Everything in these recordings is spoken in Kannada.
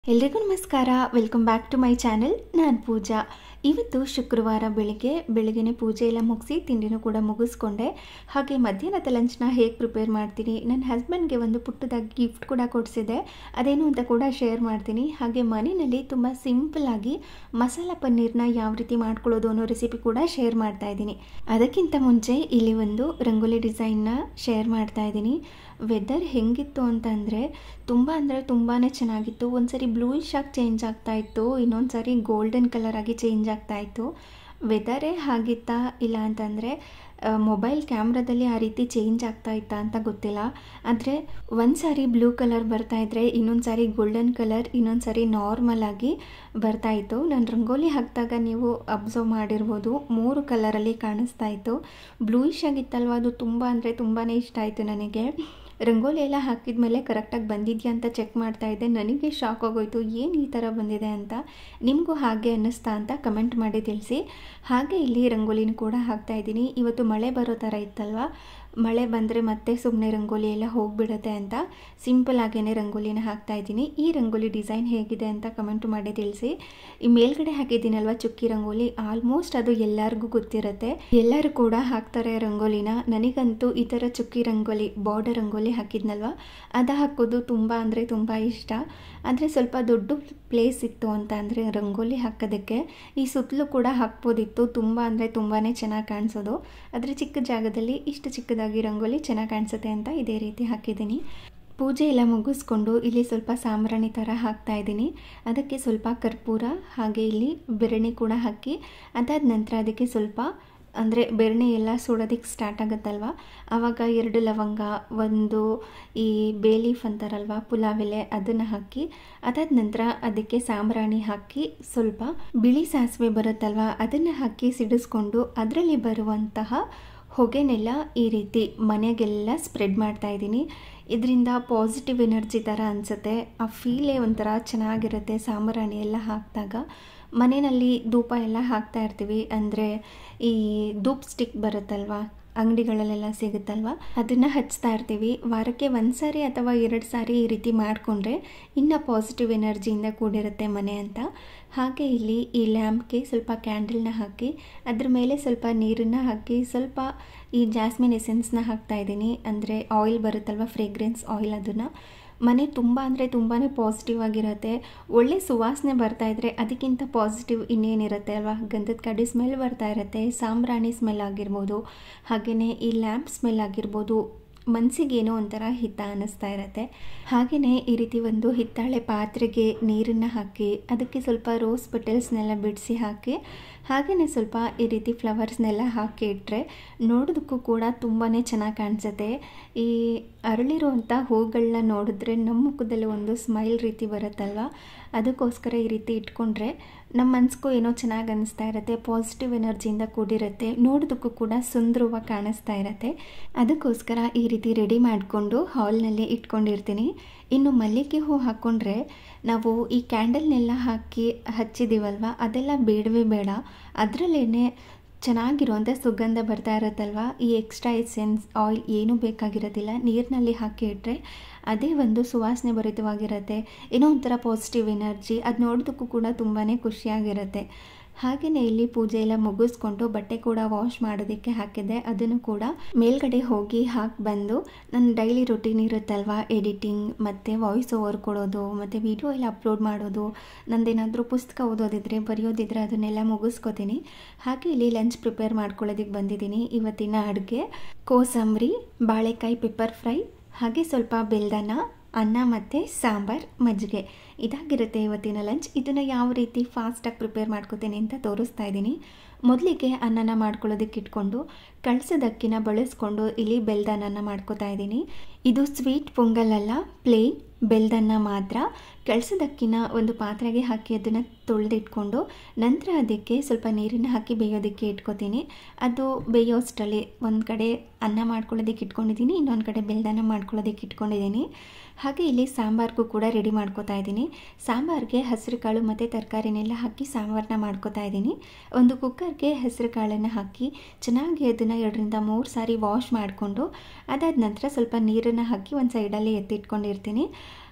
ಎಲ್ರಿಗೂ ನಮಸ್ಕಾರ welcome back to my channel ನಾನು ಪೂಜಾ ಇವತ್ತು ಶುಕ್ರವಾರ ಬೆಳಿಗ್ಗೆ ಬೆಳಗ್ಗೆನೇ ಪೂಜೆ ಎಲ್ಲ ಮುಗಿಸಿ ತಿಂಡಿನೂ ಕೂಡ ಮುಗಿಸ್ಕೊಂಡೆ ಹಾಗೆ ಮಧ್ಯಾಹ್ನದ ಲಂಚ್ನ ಹೇಗೆ ಪ್ರಿಪೇರ್ ಮಾಡ್ತೀನಿ ನನ್ನ ಹಸ್ಬೆಂಡ್ಗೆ ಒಂದು ಪುಟ್ಟದಾಗಿ ಗಿಫ್ಟ್ ಕೂಡ ಕೊಡಿಸಿದೆ ಅದೇನು ಅಂತ ಕೂಡ ಶೇರ್ ಮಾಡ್ತೀನಿ ಹಾಗೆ ಮನೆಯಲ್ಲಿ ತುಂಬ ಸಿಂಪಲ್ಲಾಗಿ ಮಸಾಲ ಪನ್ನೀರ್ನ ಯಾವ ರೀತಿ ಮಾಡ್ಕೊಳ್ಳೋದು ಅನ್ನೋ ರೆಸಿಪಿ ಕೂಡ ಶೇರ್ ಮಾಡ್ತಾ ಇದ್ದೀನಿ ಅದಕ್ಕಿಂತ ಮುಂಚೆ ಇಲ್ಲಿ ಒಂದು ರಂಗೋಲಿ ಡಿಸೈನ್ನ ಶೇರ್ ಮಾಡ್ತಾ ಇದ್ದೀನಿ ವೆದರ್ ಹೆಂಗಿತ್ತು ಅಂತಂದರೆ ತುಂಬ ಅಂದರೆ ತುಂಬಾ ಚೆನ್ನಾಗಿತ್ತು ಒಂದು ಸರಿ ಬ್ಲೂಯಿಶ್ ಆಗಿ ಚೇಂಜ್ ಆಗ್ತಾ ಇತ್ತು ಇನ್ನೊಂದು ಸಾರಿ ಗೋಲ್ಡನ್ ಕಲರ್ ಆಗಿ ಚೇಂಜ್ ಆಗ್ತಾ ಇತ್ತು ವೆದರೇ ಹಾಗಿತ್ತಾ ಇಲ್ಲ ಅಂತಂದರೆ ಮೊಬೈಲ್ ಕ್ಯಾಮ್ರಾದಲ್ಲಿ ಆ ರೀತಿ ಚೇಂಜ್ ಆಗ್ತಾ ಇತ್ತಾ ಅಂತ ಗೊತ್ತಿಲ್ಲ ಆದರೆ ಒಂದು ಸಾರಿ ಬ್ಲೂ ಕಲರ್ ಬರ್ತಾ ಇದ್ದರೆ ಇನ್ನೊಂದು ಸಾರಿ ಗೋಲ್ಡನ್ ಕಲರ್ ಇನ್ನೊಂದು ಸಾರಿ ನಾರ್ಮಲ್ ಆಗಿ ಬರ್ತಾ ಇತ್ತು ನಾನು ರಂಗೋಲಿ ಹಾಕಿದಾಗ ನೀವು ಅಬ್ಸರ್ವ್ ಮಾಡಿರ್ಬೋದು ಮೂರು ಕಲರಲ್ಲಿ ಕಾಣಿಸ್ತಾ ಇತ್ತು ಬ್ಲೂಯಿಶ್ ಆಗಿತ್ತಲ್ವ ಅದು ತುಂಬ ಅಂದರೆ ತುಂಬಾ ಇಷ್ಟ ಆಯಿತು ನನಗೆ ರಂಗೋಲಿ ಎಲ್ಲ ಹಾಕಿದ ಮೇಲೆ ಕರೆಕ್ಟಾಗಿ ಬಂದಿದೆಯಾ ಅಂತ ಚೆಕ್ ಮಾಡ್ತಾ ಇದ್ದೆ ನನಗೆ ಶಾಕ್ ಆಗೋಯ್ತು ಏನು ಈ ಥರ ಬಂದಿದೆ ಅಂತ ನಿಮಗೂ ಹಾಗೆ ಅನ್ನಿಸ್ತಾ ಅಂತ ಕಮೆಂಟ್ ಮಾಡಿ ತಿಳಿಸಿ ಹಾಗೆ ಇಲ್ಲಿ ರಂಗೋಲಿನೂ ಕೂಡ ಹಾಕ್ತಾ ಇದ್ದೀನಿ ಇವತ್ತು ಮಳೆ ಬರೋ ಥರ ಇತ್ತಲ್ವ ಮಳೆ ಬಂದರೆ ಮತ್ತೆ ಸುಮ್ಮನೆ ರಂಗೋಲಿ ಎಲ್ಲ ಹೋಗಿಬಿಡುತ್ತೆ ಅಂತ ಸಿಂಪಲ್ ಆಗೇ ರಂಗೋಲಿನ ಹಾಕ್ತಾ ಇದ್ದೀನಿ ಈ ರಂಗೋಲಿ ಡಿಸೈನ್ ಹೇಗಿದೆ ಅಂತ ಕಮೆಂಟ್ ಮಾಡಿ ತಿಳಿಸಿ ಈ ಮೇಲ್ಗಡೆ ಹಾಕಿದ್ದೀನಲ್ವ ಚುಕ್ಕಿ ರಂಗೋಲಿ ಆಲ್ಮೋಸ್ಟ್ ಅದು ಎಲ್ಲರಿಗೂ ಗೊತ್ತಿರುತ್ತೆ ಎಲ್ಲರೂ ಕೂಡ ಹಾಕ್ತಾರೆ ರಂಗೋಲಿನ ನನಗಂತೂ ಈ ಥರ ಚುಕ್ಕಿ ರಂಗೋಲಿ ಬಾರ್ಡರ್ ರಂಗೋಲಿ ಹಾಕಿದ್ನಲ್ವ ಅದು ಹಾಕೋದು ತುಂಬ ಅಂದರೆ ತುಂಬ ಇಷ್ಟ ಆದರೆ ಸ್ವಲ್ಪ ದೊಡ್ಡ ಪ್ಲೇಸ್ ಇತ್ತು ಅಂತ ಅಂದರೆ ರಂಗೋಲಿ ಹಾಕೋದಕ್ಕೆ ಈ ಸುತ್ತಲೂ ಕೂಡ ಹಾಕ್ಬೋದಿತ್ತು ತುಂಬ ಅಂದರೆ ತುಂಬಾ ಚೆನ್ನಾಗಿ ಕಾಣಿಸೋದು ಆದರೆ ಚಿಕ್ಕ ಜಾಗದಲ್ಲಿ ಇಷ್ಟು ಚಿಕ್ಕದಾಗಿ ರಂಗೋಲಿ ಚೆನ್ನಾಗಿ ಕಾಣಿಸುತ್ತೆ ಅಂತ ಇದೇ ರೀತಿ ಹಾಕಿದ್ದೀನಿ ಪೂಜೆ ಎಲ್ಲ ಮುಗಿಸ್ಕೊಂಡು ಇಲ್ಲಿ ಸ್ವಲ್ಪ ಸಾಂಬ್ರಾಣಿ ಥರ ಹಾಕ್ತಾ ಇದ್ದೀನಿ ಅದಕ್ಕೆ ಸ್ವಲ್ಪ ಕರ್ಪೂರ ಹಾಗೆ ಇಲ್ಲಿ ಬೆರಣಿ ಕೂಡ ಹಾಕಿ ಅದಾದ ನಂತರ ಅದಕ್ಕೆ ಸ್ವಲ್ಪ ಅಂದರೆ ಬೆರಣೆ ಎಲ್ಲ ಸುಡೋದಕ್ಕೆ ಸ್ಟಾರ್ಟ್ ಆಗುತ್ತಲ್ವ ಆವಾಗ ಎರಡು ಲವಂಗ ಒಂದು ಈ ಬೇಲೀಫ್ ಅಂತಾರಲ್ವ ಪುಲಾವ್ ಎಲೆ ಅದನ್ನು ಹಾಕಿ ಅದಾದ ನಂತರ ಅದಕ್ಕೆ ಸಾಂಬ್ರಾಣಿ ಹಾಕಿ ಸ್ವಲ್ಪ ಬಿಳಿ ಸಾಸಿವೆ ಬರುತ್ತಲ್ವ ಅದನ್ನು ಹಾಕಿ ಸಿಡಿಸ್ಕೊಂಡು ಅದರಲ್ಲಿ ಬರುವಂತಹ ಹೊಗೆನೆಲ್ಲ ಈ ರೀತಿ ಮನೆಗೆಲ್ಲ ಸ್ಪ್ರೆಡ್ ಮಾಡ್ತಾ ಇದ್ದೀನಿ ಇದರಿಂದ ಪಾಸಿಟಿವ್ ಎನರ್ಜಿ ಥರ ಅನಿಸುತ್ತೆ ಆ ಫೀಲೇ ಒಂಥರ ಚೆನ್ನಾಗಿರುತ್ತೆ ಸಾಂಬ್ರಾಣಿ ಎಲ್ಲ ಹಾಕಿದಾಗ ಮನೆಯಲ್ಲಿ ಧೂಪ ಎಲ್ಲ ಹಾಕ್ತಾ ಇರ್ತೀವಿ ಅಂದರೆ ಈ ಧೂಪ್ ಸ್ಟಿಕ್ ಬರುತ್ತಲ್ವ ಅಂಗಡಿಗಳಲ್ಲೆಲ್ಲ ಸಿಗುತ್ತಲ್ವ ಅದನ್ನು ಹಚ್ತಾ ಇರ್ತೀವಿ ವಾರಕ್ಕೆ ಒಂದು ಸಾರಿ ಅಥವಾ ಎರಡು ಸಾರಿ ಈ ರೀತಿ ಮಾಡಿಕೊಂಡ್ರೆ ಇನ್ನು ಪಾಸಿಟಿವ್ ಎನರ್ಜಿಯಿಂದ ಕೂಡಿರುತ್ತೆ ಮನೆ ಅಂತ ಹಾಗೆ ಇಲ್ಲಿ ಈ ಲ್ಯಾಂಪ್ಗೆ ಸ್ವಲ್ಪ ಕ್ಯಾಂಡಲ್ನ ಹಾಕಿ ಅದ್ರ ಮೇಲೆ ಸ್ವಲ್ಪ ನೀರನ್ನು ಹಾಕಿ ಸ್ವಲ್ಪ ಈ ಜಾಸ್ಮಿನ್ ಎಸೆನ್ಸ್ನ ಹಾಕ್ತಾ ಇದ್ದೀನಿ ಅಂದರೆ ಆಯಿಲ್ ಬರುತ್ತಲ್ವ ಫ್ರೇಗ್ರೆನ್ಸ್ ಆಯಿಲ್ ಅದನ್ನು ಮನೆ ತುಂಬ ಅಂದರೆ ತುಂಬಾ ಪಾಸಿಟಿವ್ ಆಗಿರುತ್ತೆ ಒಳ್ಳೆ ಸುವಾಸನೆ ಬರ್ತಾ ಇದ್ರೆ ಅದಕ್ಕಿಂತ ಪಾಸಿಟಿವ್ ಇನ್ನೇನಿರುತ್ತೆ ಅಲ್ವಾ ಗಂಧದ ಕಡ್ಡಿ ಸ್ಮೆಲ್ ಬರ್ತಾ ಇರುತ್ತೆ ಸಾಂಬ್ರಾಣಿ ಸ್ಮೆಲ್ ಆಗಿರ್ಬೋದು ಹಾಗೆಯೇ ಈ ಲ್ಯಾಂಪ್ ಸ್ಮೆಲ್ ಆಗಿರ್ಬೋದು ಮನಸ್ಸಿಗೇನೋ ಒಂಥರ ಹಿತ ಅನ್ನಿಸ್ತಾ ಇರುತ್ತೆ ಹಾಗೆಯೇ ಈ ರೀತಿ ಒಂದು ಹಿತ್ತಾಳೆ ಪಾತ್ರೆಗೆ ನೀರನ್ನು ಹಾಕಿ ಅದಕ್ಕೆ ಸ್ವಲ್ಪ ರೋಸ್ ಪೆಟಲ್ಸ್ನೆಲ್ಲ ಬಿಡಿಸಿ ಹಾಕಿ ಹಾಗೆಯೇ ಸ್ವಲ್ಪ ಈ ರೀತಿ ಫ್ಲವರ್ಸ್ನೆಲ್ಲ ಹಾಕಿ ಇಟ್ಟರೆ ನೋಡೋದಕ್ಕೂ ಕೂಡ ತುಂಬಾ ಚೆನ್ನಾಗಿ ಕಾಣಿಸುತ್ತೆ ಈ ಅರಳಿರುವಂಥ ಹೂಗಳನ್ನ ನೋಡಿದ್ರೆ ನಮ್ಮ ಮುಖದಲ್ಲಿ ಒಂದು ಸ್ಮೈಲ್ ರೀತಿ ಬರುತ್ತಲ್ವ ಅದಕ್ಕೋಸ್ಕರ ಈ ರೀತಿ ಇಟ್ಕೊಂಡ್ರೆ ನಮ್ಮ ಮನ್ಸಿಗೂ ಏನೋ ಚೆನ್ನಾಗಿ ಅನ್ನಿಸ್ತಾ ಇರುತ್ತೆ ಪಾಸಿಟಿವ್ ಎನರ್ಜಿಯಿಂದ ಕೂಡಿರುತ್ತೆ ನೋಡೋದಕ್ಕೂ ಕೂಡ ಸುಂದರವಾಗಿ ಕಾಣಿಸ್ತಾ ಇರುತ್ತೆ ಅದಕ್ಕೋಸ್ಕರ ಈ ರೀತಿ ರೆಡಿ ಮಾಡಿಕೊಂಡು ಹಾಲ್ನಲ್ಲಿ ಇಟ್ಕೊಂಡಿರ್ತೀನಿ ಇನ್ನು ಮಲ್ಲಿಗೆ ಹೂ ಹಾಕ್ಕೊಂಡ್ರೆ ನಾವು ಈ ಕ್ಯಾಂಡಲ್ನೆಲ್ಲ ಹಾಕಿ ಹಚ್ಚಿದ್ದೀವಲ್ವ ಅದೆಲ್ಲ ಬೇಡವೇ ಬೇಡ ಅದರಲ್ಲೇ ಚೆನ್ನಾಗಿರುವಂಥ ಸುಗಂಧ ಬರ್ತಾ ಇರುತ್ತಲ್ವ ಈ ಎಕ್ಸ್ಟ್ರಾ ಎಸೆನ್ಸ್ ಆಯಿಲ್ ಏನೂ ಬೇಕಾಗಿರೋದಿಲ್ಲ ನೀರಿನಲ್ಲಿ ಹಾಕಿ ಇಟ್ಟರೆ ಅದೇ ಒಂದು ಸುವಾಸನೆ ಭರಿತವಾಗಿರುತ್ತೆ ಏನೋ ಒಂಥರ ಪಾಸಿಟಿವ್ ಎನರ್ಜಿ ಅದು ನೋಡೋದಕ್ಕೂ ಕೂಡ ತುಂಬಾ ಖುಷಿಯಾಗಿರುತ್ತೆ ಹಾಗೆಯೇ ಇಲ್ಲಿ ಪೂಜೆ ಎಲ್ಲ ಮುಗಿಸ್ಕೊಂಡು ಬಟ್ಟೆ ಕೂಡ ವಾಶ್ ಮಾಡೋದಕ್ಕೆ ಹಾಕಿದ್ದೆ ಅದನ್ನು ಕೂಡ ಮೇಲ್ಗಡೆ ಹೋಗಿ ಹಾಕಿ ಬಂದು ನನ್ನ ಡೈಲಿ ರೊಟೀನ್ ಇರುತ್ತಲ್ವ ಎಡಿಟಿಂಗ್ ಮತ್ತು ವಾಯ್ಸ್ ಓವರ್ ಕೊಡೋದು ಮತ್ತು ವಿಡಿಯೋ ಎಲ್ಲ ಅಪ್ಲೋಡ್ ಮಾಡೋದು ನಂದೇನಾದರೂ ಪುಸ್ತಕ ಓದೋದಿದ್ರೆ ಬರೆಯೋದಿದ್ರೆ ಅದನ್ನೆಲ್ಲ ಮುಗಿಸ್ಕೋತೀನಿ ಹಾಗೆ ಇಲ್ಲಿ ಲಂಚ್ ಪ್ರಿಪೇರ್ ಮಾಡ್ಕೊಳ್ಳೋದಕ್ಕೆ ಬಂದಿದ್ದೀನಿ ಇವತ್ತಿನ ಅಡುಗೆ ಕೋಸಂಬರಿ ಬಾಳೆಕಾಯಿ ಪೆಪ್ಪರ್ ಫ್ರೈ ಹಾಗೆ ಸ್ವಲ್ಪ ಬೆಲ್ದನ ಅನ್ನ ಮತ್ತು ಸಾಂಬಾರ್ ಮಜ್ಜಿಗೆ ಇದಾಗಿರುತ್ತೆ ಇವತ್ತಿನ ಲಂಚ್ ಇದನ್ನು ಯಾವ ರೀತಿ ಫಾಸ್ಟಾಗಿ ಪ್ರಿಪೇರ್ ಮಾಡ್ಕೋತೀನಿ ಅಂತ ತೋರಿಸ್ತಾ ಇದ್ದೀನಿ ಮೊದಲಿಗೆ ಅನ್ನನ ಮಾಡ್ಕೊಳ್ಳೋದಕ್ಕೆ ಇಟ್ಕೊಂಡು ಕಳ್ಸೋದಕ್ಕಿನ ಬಳಸ್ಕೊಂಡು ಇಲ್ಲಿ ಬೆಲ್ದನ್ನ ಮಾಡ್ಕೋತಾ ಇದ್ದೀನಿ ಇದು ಸ್ವೀಟ್ ಪೊಂಗಲ್ ಅಲ್ಲ ಪ್ಲೇನ್ ಬೆಲ್ದನ್ನ ಮಾತ್ರ ಕಳ್ಸೋದಕ್ಕಿನ ಒಂದು ಪಾತ್ರೆಗೆ ಹಾಕಿ ಅದನ್ನು ತೊಳೆದಿಟ್ಕೊಂಡು ನಂತರ ಅದಕ್ಕೆ ಸ್ವಲ್ಪ ನೀರನ್ನು ಹಾಕಿ ಬೇಯೋದಕ್ಕೆ ಇಟ್ಕೋತೀನಿ ಅದು ಬೇಯೋಷ್ಟರಲ್ಲಿ ಒಂದು ಕಡೆ ಅನ್ನ ಮಾಡ್ಕೊಳ್ಳೋದಕ್ಕೆ ಇಟ್ಕೊಂಡಿದ್ದೀನಿ ಇನ್ನೊಂದು ಕಡೆ ಬೆಲ್ದನ್ನ ಮಾಡ್ಕೊಳ್ಳೋದಕ್ಕೆ ಇಟ್ಕೊಂಡಿದ್ದೀನಿ ಹಾಗೆ ಇಲ್ಲಿ ಸಾಂಬಾರ್ಗೂ ಕೂಡ ರೆಡಿ ಮಾಡ್ಕೋತಾ ಇದ್ದೀನಿ ಸಾಂಬಾರಿಗೆ ಹಸಿರು ಕಾಳು ಮತ್ತು ತರಕಾರಿನೆಲ್ಲ ಹಾಕಿ ಸಾಂಬಾರನ್ನ ಮಾಡ್ಕೋತಾ ಇದ್ದೀನಿ ಒಂದು ಕುಕ್ಕರ್ಗೆ ಹೆಸರು ಕಾಳನ್ನು ಹಾಕಿ ಚೆನ್ನಾಗಿ ಅದನ್ನು ಎರಡರಿಂದ ಮೂರು ಸಾರಿ ವಾಶ್ ಮಾಡಿಕೊಂಡು ಅದಾದ ನಂತರ ಸ್ವಲ್ಪ ನೀರನ್ನು ಹಾಕಿ ಒಂದು ಸೈಡಲ್ಲಿ ಎತ್ತಿಟ್ಕೊಂಡಿರ್ತೀನಿ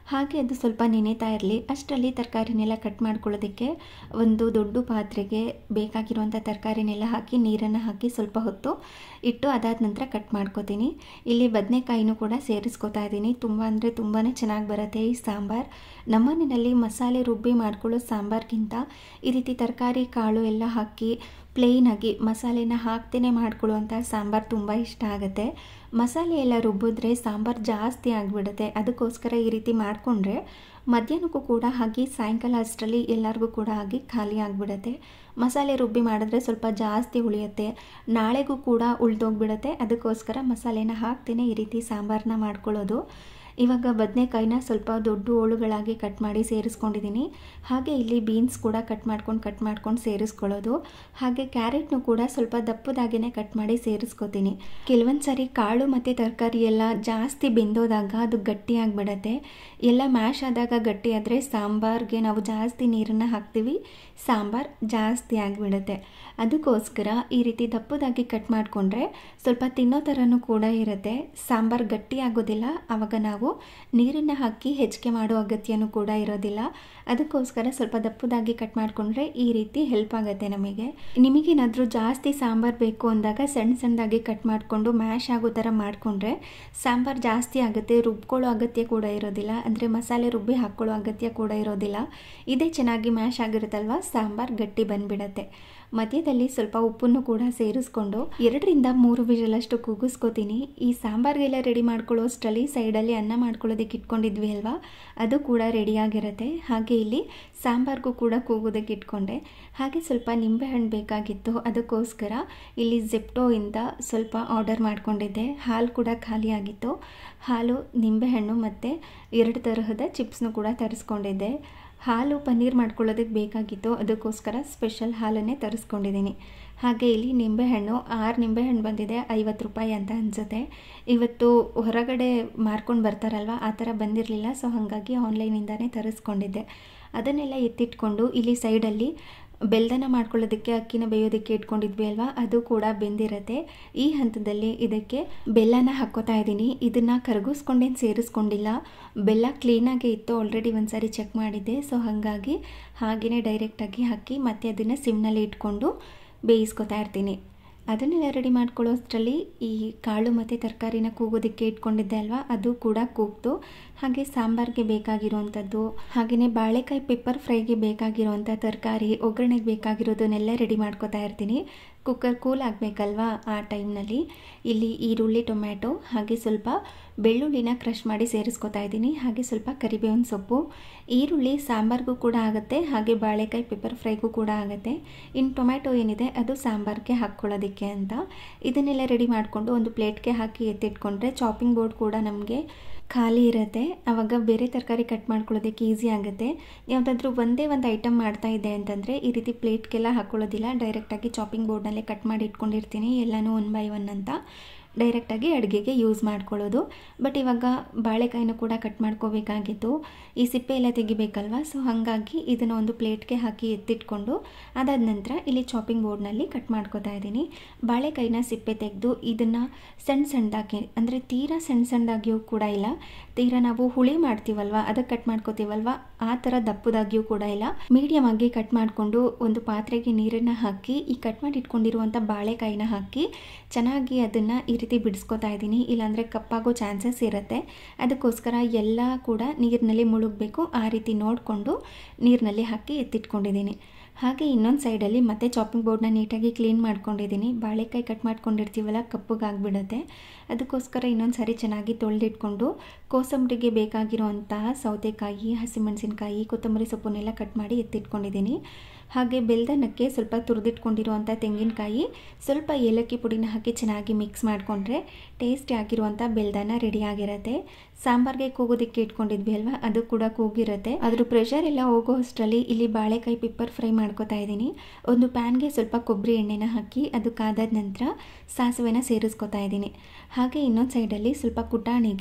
ಹಾಗೆ ಅದು ಸ್ವಲ್ಪ ನೆನೆತಾ ಇರಲಿ ಅಷ್ಟರಲ್ಲಿ ತರಕಾರಿನೆಲ್ಲ ಕಟ್ ಮಾಡ್ಕೊಳ್ಳೋದಕ್ಕೆ ಒಂದು ದೊಡ್ಡ ಪಾತ್ರೆಗೆ ಬೇಕಾಗಿರುವಂಥ ತರಕಾರಿನೆಲ್ಲ ಹಾಕಿ ನೀರನ್ನು ಹಾಕಿ ಸ್ವಲ್ಪ ಹೊತ್ತು ಇಟ್ಟು ಅದಾದ ನಂತರ ಕಟ್ ಮಾಡ್ಕೋತೀನಿ ಇಲ್ಲಿ ಬದನೆಕಾಯಿನೂ ಕೂಡ ಸೇರಿಸ್ಕೊತಾ ಇದ್ದೀನಿ ತುಂಬ ಅಂದರೆ ತುಂಬಾ ಚೆನ್ನಾಗಿ ಬರುತ್ತೆ ಈ ಸಾಂಬಾರು ನಮ್ಮನೆಯಲ್ಲಿ ಮಸಾಲೆ ರುಬ್ಬಿ ಮಾಡ್ಕೊಳ್ಳೋ ಸಾಂಬಾರ್ಗಿಂತ ಈ ರೀತಿ ತರಕಾರಿ ಕಾಳು ಎಲ್ಲ ಹಾಕಿ ಪ್ಲೇನಾಗಿ ಮಸಾಲೆನ ಹಾಕ್ತೇನೆ ಮಾಡ್ಕೊಳ್ಳುವಂಥ ಸಾಂಬಾರು ತುಂಬ ಇಷ್ಟ ಆಗುತ್ತೆ ಮಸಾಲೆ ಎಲ್ಲ ರುಬ್ಬಿದ್ರೆ ಸಾಂಬಾರು ಜಾಸ್ತಿ ಆಗಿಬಿಡುತ್ತೆ ಅದಕ್ಕೋಸ್ಕರ ಈ ರೀತಿ ಮಾಡಿಕೊಂಡ್ರೆ ಮಧ್ಯಾಹ್ನಕ್ಕೂ ಕೂಡ ಹಾಗೆ ಸಾಯಂಕಾಲ ಅಷ್ಟರಲ್ಲಿ ಎಲ್ಲರಿಗೂ ಕೂಡ ಆಗಿ ಖಾಲಿ ಆಗಿಬಿಡುತ್ತೆ ಮಸಾಲೆ ರುಬ್ಬಿ ಮಾಡಿದ್ರೆ ಸ್ವಲ್ಪ ಜಾಸ್ತಿ ಉಳಿಯುತ್ತೆ ನಾಳೆಗೂ ಕೂಡ ಉಳಿದೋಗ್ಬಿಡುತ್ತೆ ಅದಕ್ಕೋಸ್ಕರ ಮಸಾಲೆನ ಹಾಕ್ತೇನೆ ಈ ರೀತಿ ಸಾಂಬಾರನ್ನ ಮಾಡ್ಕೊಳ್ಳೋದು ಇವಾಗ ಬದನೆಕಾಯಿನ ಸ್ವಲ್ಪ ದೊಡ್ಡ ಹೋಳುಗಳಾಗಿ ಕಟ್ ಮಾಡಿ ಸೇರಿಸ್ಕೊಂಡಿದ್ದೀನಿ ಹಾಗೆ ಇಲ್ಲಿ ಬೀನ್ಸ್ ಕೂಡ ಕಟ್ ಮಾಡ್ಕೊಂಡು ಕಟ್ ಮಾಡ್ಕೊಂಡು ಸೇರಿಸ್ಕೊಳ್ಳೋದು ಹಾಗೆ ಕ್ಯಾರೆಟ್ನು ಕೂಡ ಸ್ವಲ್ಪ ದಪ್ಪದಾಗೇ ಕಟ್ ಮಾಡಿ ಸೇರಿಸ್ಕೊತೀನಿ ಕೆಲವೊಂದು ಸಾರಿ ಕಾಳು ಮತ್ತು ತರಕಾರಿ ಎಲ್ಲ ಜಾಸ್ತಿ ಬೆಂದೋದಾಗ ಅದು ಗಟ್ಟಿಯಾಗಿಬಿಡತ್ತೆ ಎಲ್ಲ ಮ್ಯಾಶ್ ಆದಾಗ ಗಟ್ಟಿ ಆದರೆ ಸಾಂಬಾರ್ಗೆ ನಾವು ಜಾಸ್ತಿ ನೀರನ್ನು ಹಾಕ್ತೀವಿ ಸಾಂಬಾರು ಜಾಸ್ತಿ ಆಗಿಬಿಡುತ್ತೆ ಅದಕ್ಕೋಸ್ಕರ ಈ ರೀತಿ ದಪ್ಪದಾಗಿ ಕಟ್ ಮಾಡಿಕೊಂಡ್ರೆ ಸ್ವಲ್ಪ ತಿನ್ನೋ ಥರನೂ ಕೂಡ ಇರುತ್ತೆ ಸಾಂಬಾರು ಗಟ್ಟಿ ಆಗೋದಿಲ್ಲ ಆವಾಗ ನಾವು ನೀರನ್ನು ಹಾಕಿ ಹೆಚ್ಚಿಗೆ ಮಾಡೋ ಅಗತ್ಯನೂ ಕೂಡ ಇರೋದಿಲ್ಲ ಅದಕ್ಕೋಸ್ಕರ ಸ್ವಲ್ಪ ದಪ್ಪದಾಗಿ ಕಟ್ ಮಾಡಿಕೊಂಡ್ರೆ ಈ ರೀತಿ ಹೆಲ್ಪ್ ಆಗುತ್ತೆ ನಮಗೆ ನಿಮಗೇನಾದರೂ ಜಾಸ್ತಿ ಸಾಂಬಾರು ಬೇಕು ಅಂದಾಗ ಸಣ್ಣ ಸಣ್ಣದಾಗಿ ಕಟ್ ಮಾಡಿಕೊಂಡು ಮ್ಯಾಶ್ ಆಗೋ ಥರ ಮಾಡಿಕೊಂಡ್ರೆ ಸಾಂಬಾರು ಜಾಸ್ತಿ ಆಗುತ್ತೆ ರುಬ್ಕೊಳ್ಳೋ ಅಗತ್ಯ ಕೂಡ ಇರೋದಿಲ್ಲ ಅಂದರೆ ಮಸಾಲೆ ರುಬ್ಬಿ ಹಾಕ್ಕೊಳ್ಳೋ ಅಗತ್ಯ ಕೂಡ ಇರೋದಿಲ್ಲ ಇದೇ ಚೆನ್ನಾಗಿ ಮ್ಯಾಶ್ ಆಗಿರುತ್ತಲ್ವ ಸಾಂಬಾರು ಗಟ್ಟಿ ಬಂದ್ಬಿಡತ್ತೆ ಮಧ್ಯದಲ್ಲಿ ಸ್ವಲ್ಪ ಉಪ್ಪನ್ನು ಕೂಡ ಸೇರಿಸ್ಕೊಂಡು ಎರಡರಿಂದ ಮೂರು ವಿಷಲಷ್ಟು ಕೂಗಿಸ್ಕೋತೀನಿ ಈ ಸಾಂಬಾರಿಗೆಲ್ಲ ರೆಡಿ ಮಾಡ್ಕೊಳ್ಳೋ ಅಷ್ಟರಲ್ಲಿ ಸೈಡಲ್ಲಿ ಅನ್ನ ಮಾಡ್ಕೊಳ್ಳೋದಕ್ಕೆ ಇಟ್ಕೊಂಡಿದ್ವಿ ಅಲ್ವಾ ಅದು ಕೂಡ ರೆಡಿಯಾಗಿರುತ್ತೆ ಹಾಗೆ ಇಲ್ಲಿ ಸಾಂಬಾರ್ಗೂ ಕೂಡ ಕೂಗೋದಕ್ಕೆ ಇಟ್ಕೊಂಡೆ ಹಾಗೆ ಸ್ವಲ್ಪ ನಿಂಬೆಹಣ್ಣು ಬೇಕಾಗಿತ್ತು ಅದಕ್ಕೋಸ್ಕರ ಇಲ್ಲಿ ಜೆಪ್ಟೋಯಿಂದ ಸ್ವಲ್ಪ ಆರ್ಡರ್ ಮಾಡ್ಕೊಂಡಿದ್ದೆ ಹಾಲು ಕೂಡ ಖಾಲಿಯಾಗಿತ್ತು ಹಾಲು ನಿಂಬೆಹಣ್ಣು ಮತ್ತು ಎರಡು ತರಹದ ಚಿಪ್ಸ್ನು ಕೂಡ ತರಿಸ್ಕೊಂಡಿದ್ದೆ ಹಾಲು ಪನ್ನೀರ್ ಮಾಡ್ಕೊಳ್ಳೋದಕ್ಕೆ ಬೇಕಾಗಿತ್ತು ಅದಕ್ಕೋಸ್ಕರ ಸ್ಪೆಷಲ್ ಹಾಲನ್ನೇ ತರಿಸ್ಕೊಂಡಿದ್ದೀನಿ ಹಾಗೆ ಇಲ್ಲಿ ನಿಂಬೆಹಣ್ಣು ಆರು ನಿಂಬೆಹಣ್ಣು ಬಂದಿದೆ ಐವತ್ತು ರೂಪಾಯಿ ಅಂತ ಅನಿಸುತ್ತೆ ಇವತ್ತು ಹೊರಗಡೆ ಮಾರ್ಕೊಂಡು ಬರ್ತಾರಲ್ವ ಆ ಥರ ಬಂದಿರಲಿಲ್ಲ ಸೊ ಹಾಗಾಗಿ ಆನ್ಲೈನಿಂದನೇ ತರಿಸ್ಕೊಂಡಿದ್ದೆ ಅದನ್ನೆಲ್ಲ ಎತ್ತಿಟ್ಕೊಂಡು ಇಲ್ಲಿ ಸೈಡಲ್ಲಿ ಬೆಲ್ದನ ಮಾಡ್ಕೊಳ್ಳೋದಕ್ಕೆ ಅಕ್ಕಿನ ಬೇಯೋದಕ್ಕೆ ಇಟ್ಕೊಂಡಿದ್ವಿ ಅಲ್ವಾ ಅದು ಕೂಡ ಬೆಂದಿರುತ್ತೆ ಈ ಹಂತದಲ್ಲಿ ಇದಕ್ಕೆ ಬೆಲ್ಲನ ಹಾಕ್ಕೋತಾ ಇದ್ದೀನಿ ಇದನ್ನು ಕರಗಿಸ್ಕೊಂಡೇನು ಸೇರಿಸ್ಕೊಂಡಿಲ್ಲ ಬೆಲ್ಲ ಕ್ಲೀನಾಗೇ ಇತ್ತು ಆಲ್ರೆಡಿ ಒಂದು ಸಾರಿ ಚೆಕ್ ಮಾಡಿದ್ದೆ ಸೊ ಹಾಗಾಗಿ ಹಾಗೆಯೇ ಡೈರೆಕ್ಟಾಗಿ ಹಾಕಿ ಮತ್ತೆ ಅದನ್ನು ಸಿಮ್ನಲ್ಲಿ ಇಟ್ಕೊಂಡು ಬೇಯಿಸ್ಕೊತಾ ಇರ್ತೀನಿ ಅದನ್ನೆಲ್ಲ ರೆಡಿ ಮಾಡ್ಕೊಳ್ಳೋ ಅಷ್ಟರಲ್ಲಿ ಈ ಕಾಳು ಮತ್ತು ತರಕಾರಿನ ಕೂಗೋದಕ್ಕೆ ಇಟ್ಕೊಂಡಿದ್ದೆ ಅಲ್ವಾ ಅದು ಕೂಡ ಕೂಗ್ತು ಹಾಗೆ ಸಾಂಬಾರಿಗೆ ಬೇಕಾಗಿರುವಂಥದ್ದು ಹಾಗೆಯೇ ಬಾಳೆಕಾಯಿ ಪೆಪ್ಪರ್ ಫ್ರೈಗೆ ಬೇಕಾಗಿರುವಂಥ ತರಕಾರಿ ಒಗ್ಗರಣೆಗೆ ಬೇಕಾಗಿರೋದನ್ನೆಲ್ಲ ರೆಡಿ ಮಾಡ್ಕೊತಾ ಇರ್ತೀನಿ ಕುಕ್ಕರ್ ಕೂಲ್ ಆಗಬೇಕಲ್ವಾ ಆ ಟೈಮ್ನಲ್ಲಿ ಇಲ್ಲಿ ಈರುಳ್ಳಿ ಟೊಮ್ಯಾಟೊ ಹಾಗೆ ಸ್ವಲ್ಪ ಬೆಳ್ಳುಳ್ಳಿನ ಕ್ರಷ್ ಮಾಡಿ ಸೇರಿಸ್ಕೊತಾ ಇದ್ದೀನಿ ಹಾಗೆ ಸ್ವಲ್ಪ ಕರಿಬೇವಿನ ಸೊಪ್ಪು ಈರುಳ್ಳಿ ಸಾಂಬಾರ್ಗೂ ಕೂಡ ಆಗುತ್ತೆ ಹಾಗೆ ಬಾಳೆಕಾಯಿ ಪೆಪ್ಪರ್ ಫ್ರೈಗೂ ಕೂಡ ಆಗುತ್ತೆ ಇನ್ನು ಟೊಮ್ಯಾಟೊ ಏನಿದೆ ಅದು ಸಾಂಬಾರ್ಗೆ ಹಾಕ್ಕೊಳ್ಳೋದಕ್ಕೆ ಅಂತ ಇದನ್ನೆಲ್ಲ ರೆಡಿ ಮಾಡಿಕೊಂಡು ಒಂದು ಪ್ಲೇಟ್ಗೆ ಹಾಕಿ ಎತ್ತಿಟ್ಕೊಂಡ್ರೆ ಚಾಪಿಂಗ್ ಬೋರ್ಡ್ ಕೂಡ ನಮಗೆ ಖಾಲಿ ಇರುತ್ತೆ ಆವಾಗ ಬೇರೆ ತರಕಾರಿ ಕಟ್ ಮಾಡ್ಕೊಳ್ಳೋದಕ್ಕೆ ಈಸಿ ಆಗುತ್ತೆ ಯಾವುದಾದ್ರೂ ಒಂದೇ ಒಂದು ಐಟಮ್ ಮಾಡ್ತಾ ಇದೆ ಅಂತಂದರೆ ಈ ರೀತಿ ಪ್ಲೇಟ್ಗೆಲ್ಲ ಹಾಕ್ಕೊಳ್ಳೋದಿಲ್ಲ ಡೈರೆಕ್ಟಾಗಿ ಚಾಪಿಂಗ್ ಬೋರ್ಡ್ನಲ್ಲೇ ಕಟ್ ಮಾಡಿ ಇಟ್ಕೊಂಡಿರ್ತೀನಿ ಎಲ್ಲನೂ ಒನ್ ಬೈ ಒನ್ ಅಂತ ಡೈರೆಕ್ಟಾಗಿ ಅಡುಗೆಗೆ ಯೂಸ್ ಮಾಡ್ಕೊಳ್ಳೋದು ಬಟ್ ಇವಾಗ ಬಾಳೆಕಾಯಿನೂ ಕೂಡ ಕಟ್ ಮಾಡ್ಕೋಬೇಕಾಗಿತ್ತು ಈ ಸಿಪ್ಪೆ ಎಲ್ಲ ತೆಗಿಬೇಕಲ್ವ ಸೊ ಹಾಗಾಗಿ ಇದನ್ನು ಒಂದು ಪ್ಲೇಟ್ಗೆ ಹಾಕಿ ಎತ್ತಿಟ್ಕೊಂಡು ಅದಾದ ನಂತರ ಇಲ್ಲಿ ಚಾಪಿಂಗ್ ಬೋರ್ಡ್ನಲ್ಲಿ ಕಟ್ ಮಾಡ್ಕೋತಾ ಇದ್ದೀನಿ ಬಾಳೆಕಾಯಿನ ಸಿಪ್ಪೆ ತೆಗೆದು ಇದನ್ನು ಸಣ್ಣ ಸಣ್ಣದಾಗಿ ಅಂದರೆ ತೀರಾ ಸಣ್ಣ ಸಣ್ಣದಾಗಿಯೂ ಕೂಡ ಇಲ್ಲ ತೀರಾ ನಾವು ಹುಳಿ ಮಾಡ್ತೀವಲ್ವ ಅದಕ್ಕೆ ಕಟ್ ಮಾಡ್ಕೋತೀವಲ್ವ ಆ ಥರ ದಪ್ಪದಾಗಿಯೂ ಕೂಡ ಇಲ್ಲ ಮೀಡಿಯಮ್ ಆಗಿ ಕಟ್ ಮಾಡಿಕೊಂಡು ಒಂದು ಪಾತ್ರೆಗೆ ನೀರನ್ನು ಹಾಕಿ ಈ ಕಟ್ ಮಾಡಿ ಇಟ್ಕೊಂಡಿರುವಂಥ ಬಾಳೆಕಾಯಿನ ಹಾಕಿ ಚೆನ್ನಾಗಿ ಅದನ್ನು ಈ ರೀತಿ ಬಿಡಿಸ್ಕೊತಾ ಇದ್ದೀನಿ ಇಲ್ಲಾಂದರೆ ಕಪ್ಪಾಗೋ ಚಾನ್ಸಸ್ ಇರುತ್ತೆ ಅದಕ್ಕೋಸ್ಕರ ಎಲ್ಲ ಕೂಡ ನೀರಿನಲ್ಲಿ ಮುಳುಗಬೇಕು ಆ ರೀತಿ ನೋಡಿಕೊಂಡು ನೀರಿನಲ್ಲಿ ಹಾಕಿ ಎತ್ತಿಟ್ಕೊಂಡಿದ್ದೀನಿ ಹಾಗೆ ಇನ್ನೊಂದು ಸೈಡಲ್ಲಿ ಮತ್ತೆ ಚಾಪಿಂಗ್ ಬೋರ್ಡ್ನ ನೀಟಾಗಿ ಕ್ಲೀನ್ ಮಾಡ್ಕೊಂಡಿದ್ದೀನಿ ಬಾಳೆಕಾಯಿ ಕಟ್ ಮಾಡ್ಕೊಂಡಿರ್ತೀವಲ್ಲ ಕಪ್ಪಗಾಗ್ಬಿಡುತ್ತೆ ಅದಕ್ಕೋಸ್ಕರ ಇನ್ನೊಂದು ಸಾರಿ ಚೆನ್ನಾಗಿ ತೊಳೆದಿಟ್ಕೊಂಡು ಕೋಸಂಬರಿಗೆ ಬೇಕಾಗಿರುವಂತಹ ಸೌತೆಕಾಯಿ ಹಸಿಮೆಣಸಿನ್ಕಾಯಿ ಕೊತ್ತಂಬರಿ ಸೊಪ್ಪನ್ನೆಲ್ಲ ಕಟ್ ಮಾಡಿ ಎತ್ತಿಟ್ಕೊಂಡಿದ್ದೀನಿ ಹಾಗೆ ಬೆಲ್ದನಕ್ಕೆ ಸ್ವಲ್ಪ ತುರಿದಿಟ್ಕೊಂಡಿರುವಂಥ ತೆಂಗಿನಕಾಯಿ ಸ್ವಲ್ಪ ಏಲಕ್ಕಿ ಪುಡಿನ ಹಾಕಿ ಚೆನ್ನಾಗಿ ಮಿಕ್ಸ್ ಮಾಡಿಕೊಂಡ್ರೆ ಟೇಸ್ಟಿ ಆಗಿರುವಂಥ ಬೆಲ್ದನ ರೆಡಿಯಾಗಿರುತ್ತೆ ಸಾಂಬಾರ್ಗೆ ಕೂಗೋದಕ್ಕೆ ಇಟ್ಕೊಂಡಿದ್ವಿ ಅಲ್ವಾ ಅದು ಕೂಡ ಕೂಗಿರುತ್ತೆ ಅದ್ರ ಪ್ರೆಷರ್ ಎಲ್ಲ ಹೋಗೋ ಅಷ್ಟರಲ್ಲಿ ಇಲ್ಲಿ ಬಾಳೆಕಾಯಿ ಪಿಪ್ಪರ್ ಫ್ರೈ ಮಾಡ್ಕೊತಾ ಇದ್ದೀನಿ ಒಂದು ಪ್ಯಾನ್ಗೆ ಸ್ವಲ್ಪ ಕೊಬ್ಬರಿ ಎಣ್ಣೆನ ಹಾಕಿ ಅದು ಕಾದಾದ ನಂತರ ಸಾಸಿವೆನ ಸೇರಿಸ್ಕೊತಾ ಇದ್ದೀನಿ ಹಾಗೆ ಇನ್ನೊಂದು ಸೈಡಲ್ಲಿ ಸ್ವಲ್ಪ ಕುಟಾಣಿಗೆ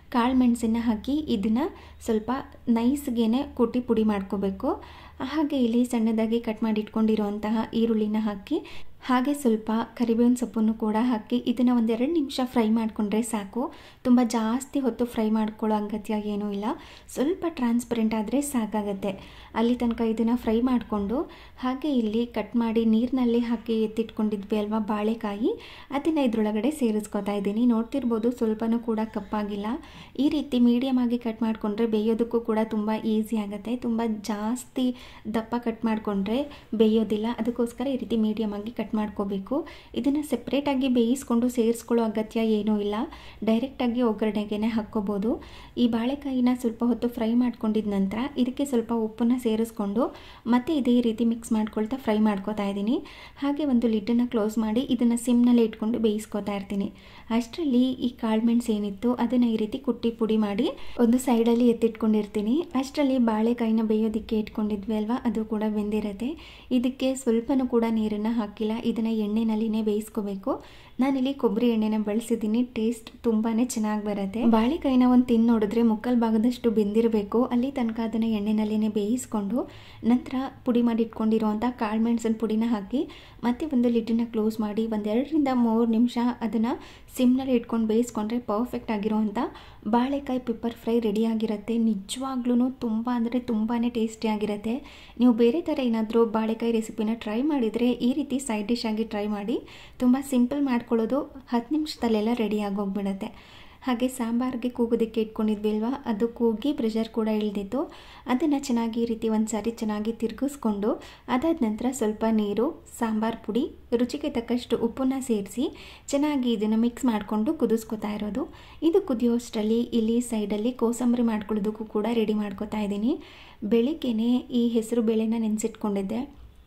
ಕಾಳು ಮೆಣಸನ್ನು ಹಾಕಿ ಇದನ್ನು ಸ್ವಲ್ಪ ನೈಸ್ಗೇನೆ ಕುಟ್ಟಿ ಪುಡಿ ಮಾಡ್ಕೋಬೇಕು ಹಾಗೆ ಇಲ್ಲಿ ಸಣ್ಣದಾಗಿ ಕಟ್ ಮಾಡಿ ಇಟ್ಕೊಂಡಿರುವಂತಹ ಈರುಳ್ಳಿನ ಹಾಕಿ ಹಾಗೆ ಸ್ವಲ್ಪ ಕರಿಬೇವಿನ ಸೊಪ್ಪನ್ನು ಕೂಡ ಹಾಕಿ ಇದನ್ನು ಒಂದೆರಡು ನಿಮಿಷ ಫ್ರೈ ಮಾಡಿಕೊಂಡ್ರೆ ಸಾಕು ತುಂಬ ಜಾಸ್ತಿ ಹೊತ್ತು ಫ್ರೈ ಮಾಡ್ಕೊಳ್ಳೋ ಅಗತ್ಯ ಏನೂ ಇಲ್ಲ ಸ್ವಲ್ಪ ಟ್ರಾನ್ಸ್ಪರೆಂಟ್ ಆದರೆ ಸಾಕಾಗತ್ತೆ ಅಲ್ಲಿ ತನಕ ಇದನ್ನು ಫ್ರೈ ಮಾಡಿಕೊಂಡು ಹಾಗೆ ಇಲ್ಲಿ ಕಟ್ ಮಾಡಿ ನೀರಿನಲ್ಲಿ ಹಾಕಿ ಎತ್ತಿಟ್ಕೊಂಡಿದ್ವಿ ಅಲ್ವಾ ಬಾಳೆಕಾಯಿ ಅದನ್ನು ಇದರೊಳಗಡೆ ಸೇರಿಸ್ಕೊತಾ ಇದ್ದೀನಿ ನೋಡ್ತಿರ್ಬೋದು ಸ್ವಲ್ಪನೂ ಕೂಡ ಕಪ್ಪಾಗಿಲ್ಲ ಈ ರೀತಿ ಮೀಡಿಯಮ್ ಆಗಿ ಕಟ್ ಮಾಡಿಕೊಂಡ್ರೆ ಬೇಯೋದಕ್ಕೂ ಕೂಡ ತುಂಬ ಈಸಿ ಆಗುತ್ತೆ ತುಂಬ ಜಾಸ್ತಿ ದಪ್ಪ ಕಟ್ ಮಾಡಿಕೊಂಡ್ರೆ ಬೇಯೋದಿಲ್ಲ ಅದಕ್ಕೋಸ್ಕರ ಈ ರೀತಿ ಮೀಡಿಯಮ್ ಆಗಿ ಕಟ್ ಮಾಡ್ಕೋಬೇಕು ಇದನ್ನು ಸೆಪ್ರೇಟಾಗಿ ಬೇಯಿಸ್ಕೊಂಡು ಸೇರಿಸ್ಕೊಳ್ಳೋ ಅಗತ್ಯ ಏನೂ ಇಲ್ಲ ಡೈರೆಕ್ಟಾಗಿ ಒಗ್ಗರಣೆಗೆ ಹಾಕ್ಕೋಬೋದು ಈ ಬಾಳೆಕಾಯಿನ ಸ್ವಲ್ಪ ಹೊತ್ತು ಫ್ರೈ ಮಾಡ್ಕೊಂಡಿದ ನಂತರ ಇದಕ್ಕೆ ಸ್ವಲ್ಪ ಉಪ್ಪನ್ನು ಸೇರಿಸ್ಕೊಂಡು ಮತ್ತೆ ಇದೇ ರೀತಿ ಮಿಕ್ಸ್ ಮಾಡ್ಕೊಳ್ತಾ ಫ್ರೈ ಮಾಡ್ಕೋತಾ ಇದ್ದೀನಿ ಹಾಗೆ ಒಂದು ಲಿಡ್ಡನ್ನು ಕ್ಲೋಸ್ ಮಾಡಿ ಇದನ್ನು ಸಿಮ್ನಲ್ಲೇ ಇಟ್ಕೊಂಡು ಬೇಯಿಸ್ಕೊತಾ ಇರ್ತೀನಿ ಅಷ್ಟರಲ್ಲಿ ಈ ಕಾಳುಮೆಣಸು ಏನಿತ್ತು ಅದನ್ನು ಈ ರೀತಿ ಕುಟ್ಟಿ ಪುಡಿ ಮಾಡಿ ಒಂದು ಸೈಡಲ್ಲಿ ಎತ್ತಿಟ್ಕೊಂಡಿರ್ತೀನಿ ಅಷ್ಟರಲ್ಲಿ ಬಾಳೆಕಾಯಿನ ಬೇಯೋದಕ್ಕೆ ಇಟ್ಕೊಂಡಿದ್ವಿ ಅಲ್ವಾ ಅದು ಕೂಡ ಬೆಂದಿರುತ್ತೆ ಇದಕ್ಕೆ ಸ್ವಲ್ಪನೂ ಕೂಡ ನೀರನ್ನು ಹಾಕಿಲ್ಲ ಇದನ್ನು ಎಣ್ಣೆನಲ್ಲಿನೇ ಬೇಯಿಸ್ಕೋಬೇಕು ನಾನಿಲ್ಲಿ ಕೊಬ್ಬರಿ ಎಣ್ಣೆನ ಬಳಸಿದ್ದೀನಿ ಟೇಸ್ಟ್ ತುಂಬಾ ಚೆನ್ನಾಗಿ ಬರುತ್ತೆ ಬಾಳೆಕಾಯಿನ ಒಂದು ತಿಂದು ನೋಡಿದ್ರೆ ಮುಕ್ಕಲ್ ಭಾಗದಷ್ಟು ಬೆಂದಿರಬೇಕು ಅಲ್ಲಿ ತನಕ ಅದನ್ನು ಎಣ್ಣೆನಲ್ಲಿನೇ ಬೇಯಿಸ್ಕೊಂಡು ನಂತರ ಪುಡಿ ಮಾಡಿ ಇಟ್ಕೊಂಡಿರುವಂಥ ಕಾಳು ಮೆಣಸಿನ ಪುಡಿನ ಹಾಕಿ ಮತ್ತೆ ಒಂದು ಲಿಡ್ಡನ್ನ ಕ್ಲೋಸ್ ಮಾಡಿ ಒಂದೆರಡರಿಂದ ಮೂರು ನಿಮಿಷ ಅದನ್ನು ಸಿಮ್ನಲ್ಲಿ ಇಟ್ಕೊಂಡು ಬೇಯಿಸ್ಕೊಂಡ್ರೆ ಪರ್ಫೆಕ್ಟ್ ಆಗಿರೋವಂಥ ಬಾಳೆಕಾಯಿ ಪೆಪ್ಪರ್ ಫ್ರೈ ರೆಡಿಯಾಗಿರುತ್ತೆ ನಿಜವಾಗ್ಲೂ ತುಂಬ ಅಂದರೆ ತುಂಬಾ ಟೇಸ್ಟಿಯಾಗಿರುತ್ತೆ ನೀವು ಬೇರೆ ಥರ ಏನಾದರೂ ಬಾಳೆಕಾಯಿ ರೆಸಿಪಿನ ಟ್ರೈ ಮಾಡಿದರೆ ಈ ರೀತಿ ಸೈಡ್ ಡಿಶ್ ಆಗಿ ಟ್ರೈ ಮಾಡಿ ತುಂಬ ಸಿಂಪಲ್ ಮಾಡ್ಕೊಳ್ಳೋದು ಹತ್ತು ನಿಮಿಷದಲ್ಲೆಲ್ಲ ರೆಡಿ ಆಗೋಗ್ಬಿಡುತ್ತೆ ಹಾಗೆ ಸಾಂಬಾರಿಗೆ ಕೂಗೋದಕ್ಕೆ ಇಟ್ಕೊಂಡಿದ್ವಿ ಅಲ್ವಾ ಅದು ಕೂಗಿ ಪ್ರೆಷರ್ ಕೂಡ ಇಳಿದಿತ್ತು ಅದನ್ನು ಚೆನ್ನಾಗಿ ಈ ರೀತಿ ಒಂದು ಸಾರಿ ಚೆನ್ನಾಗಿ ತಿರುಗಿಸ್ಕೊಂಡು ಅದಾದ ನಂತರ ಸ್ವಲ್ಪ ನೀರು ಸಾಂಬಾರು ಪುಡಿ ರುಚಿಗೆ ತಕ್ಕಷ್ಟು ಉಪ್ಪನ್ನು ಸೇರಿಸಿ ಚೆನ್ನಾಗಿ ಇದನ್ನು ಮಿಕ್ಸ್ ಮಾಡಿಕೊಂಡು ಕುದಿಸ್ಕೊತಾ ಇರೋದು ಇದು ಕುದಿಯೋಷ್ಟರಲ್ಲಿ ಇಲ್ಲಿ ಸೈಡಲ್ಲಿ ಕೋಸಂಬರಿ ಮಾಡ್ಕೊಳ್ಳೋದಕ್ಕೂ ಕೂಡ ರೆಡಿ ಮಾಡ್ಕೊತಾ ಇದ್ದೀನಿ ಬೆಳಿಗ್ಗೆನೇ ಈ ಹೆಸರು ಬೇಳೆನ ನೆನೆಸಿಟ್ಕೊಂಡಿದ್ದೆ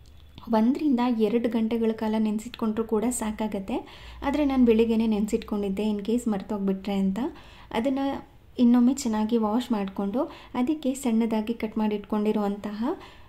ಒಂದರಿಂದ ಎರಡು ಗಂಟೆಗಳ ಕಾಲ ನೆನೆಸಿಟ್ಕೊಂಡ್ರೂ ಕೂಡ ಸಾಕಾಗತ್ತೆ ಆದರೆ ನಾನು ಬೆಳಿಗ್ಗೆನೇ ನೆನೆಸಿಟ್ಕೊಂಡಿದ್ದೆ ಇನ್ ಕೇಸ್ ಮರ್ತೋಗ್ಬಿಟ್ರೆ ಅಂತ ಅದನ್ನು ಇನ್ನೊಮ್ಮೆ ಚೆನ್ನಾಗಿ ವಾಶ್ ಮಾಡಿಕೊಂಡು ಅದಕ್ಕೆ ಸಣ್ಣದಾಗಿ ಕಟ್ ಮಾಡಿ ಇಟ್ಕೊಂಡಿರುವಂತಹ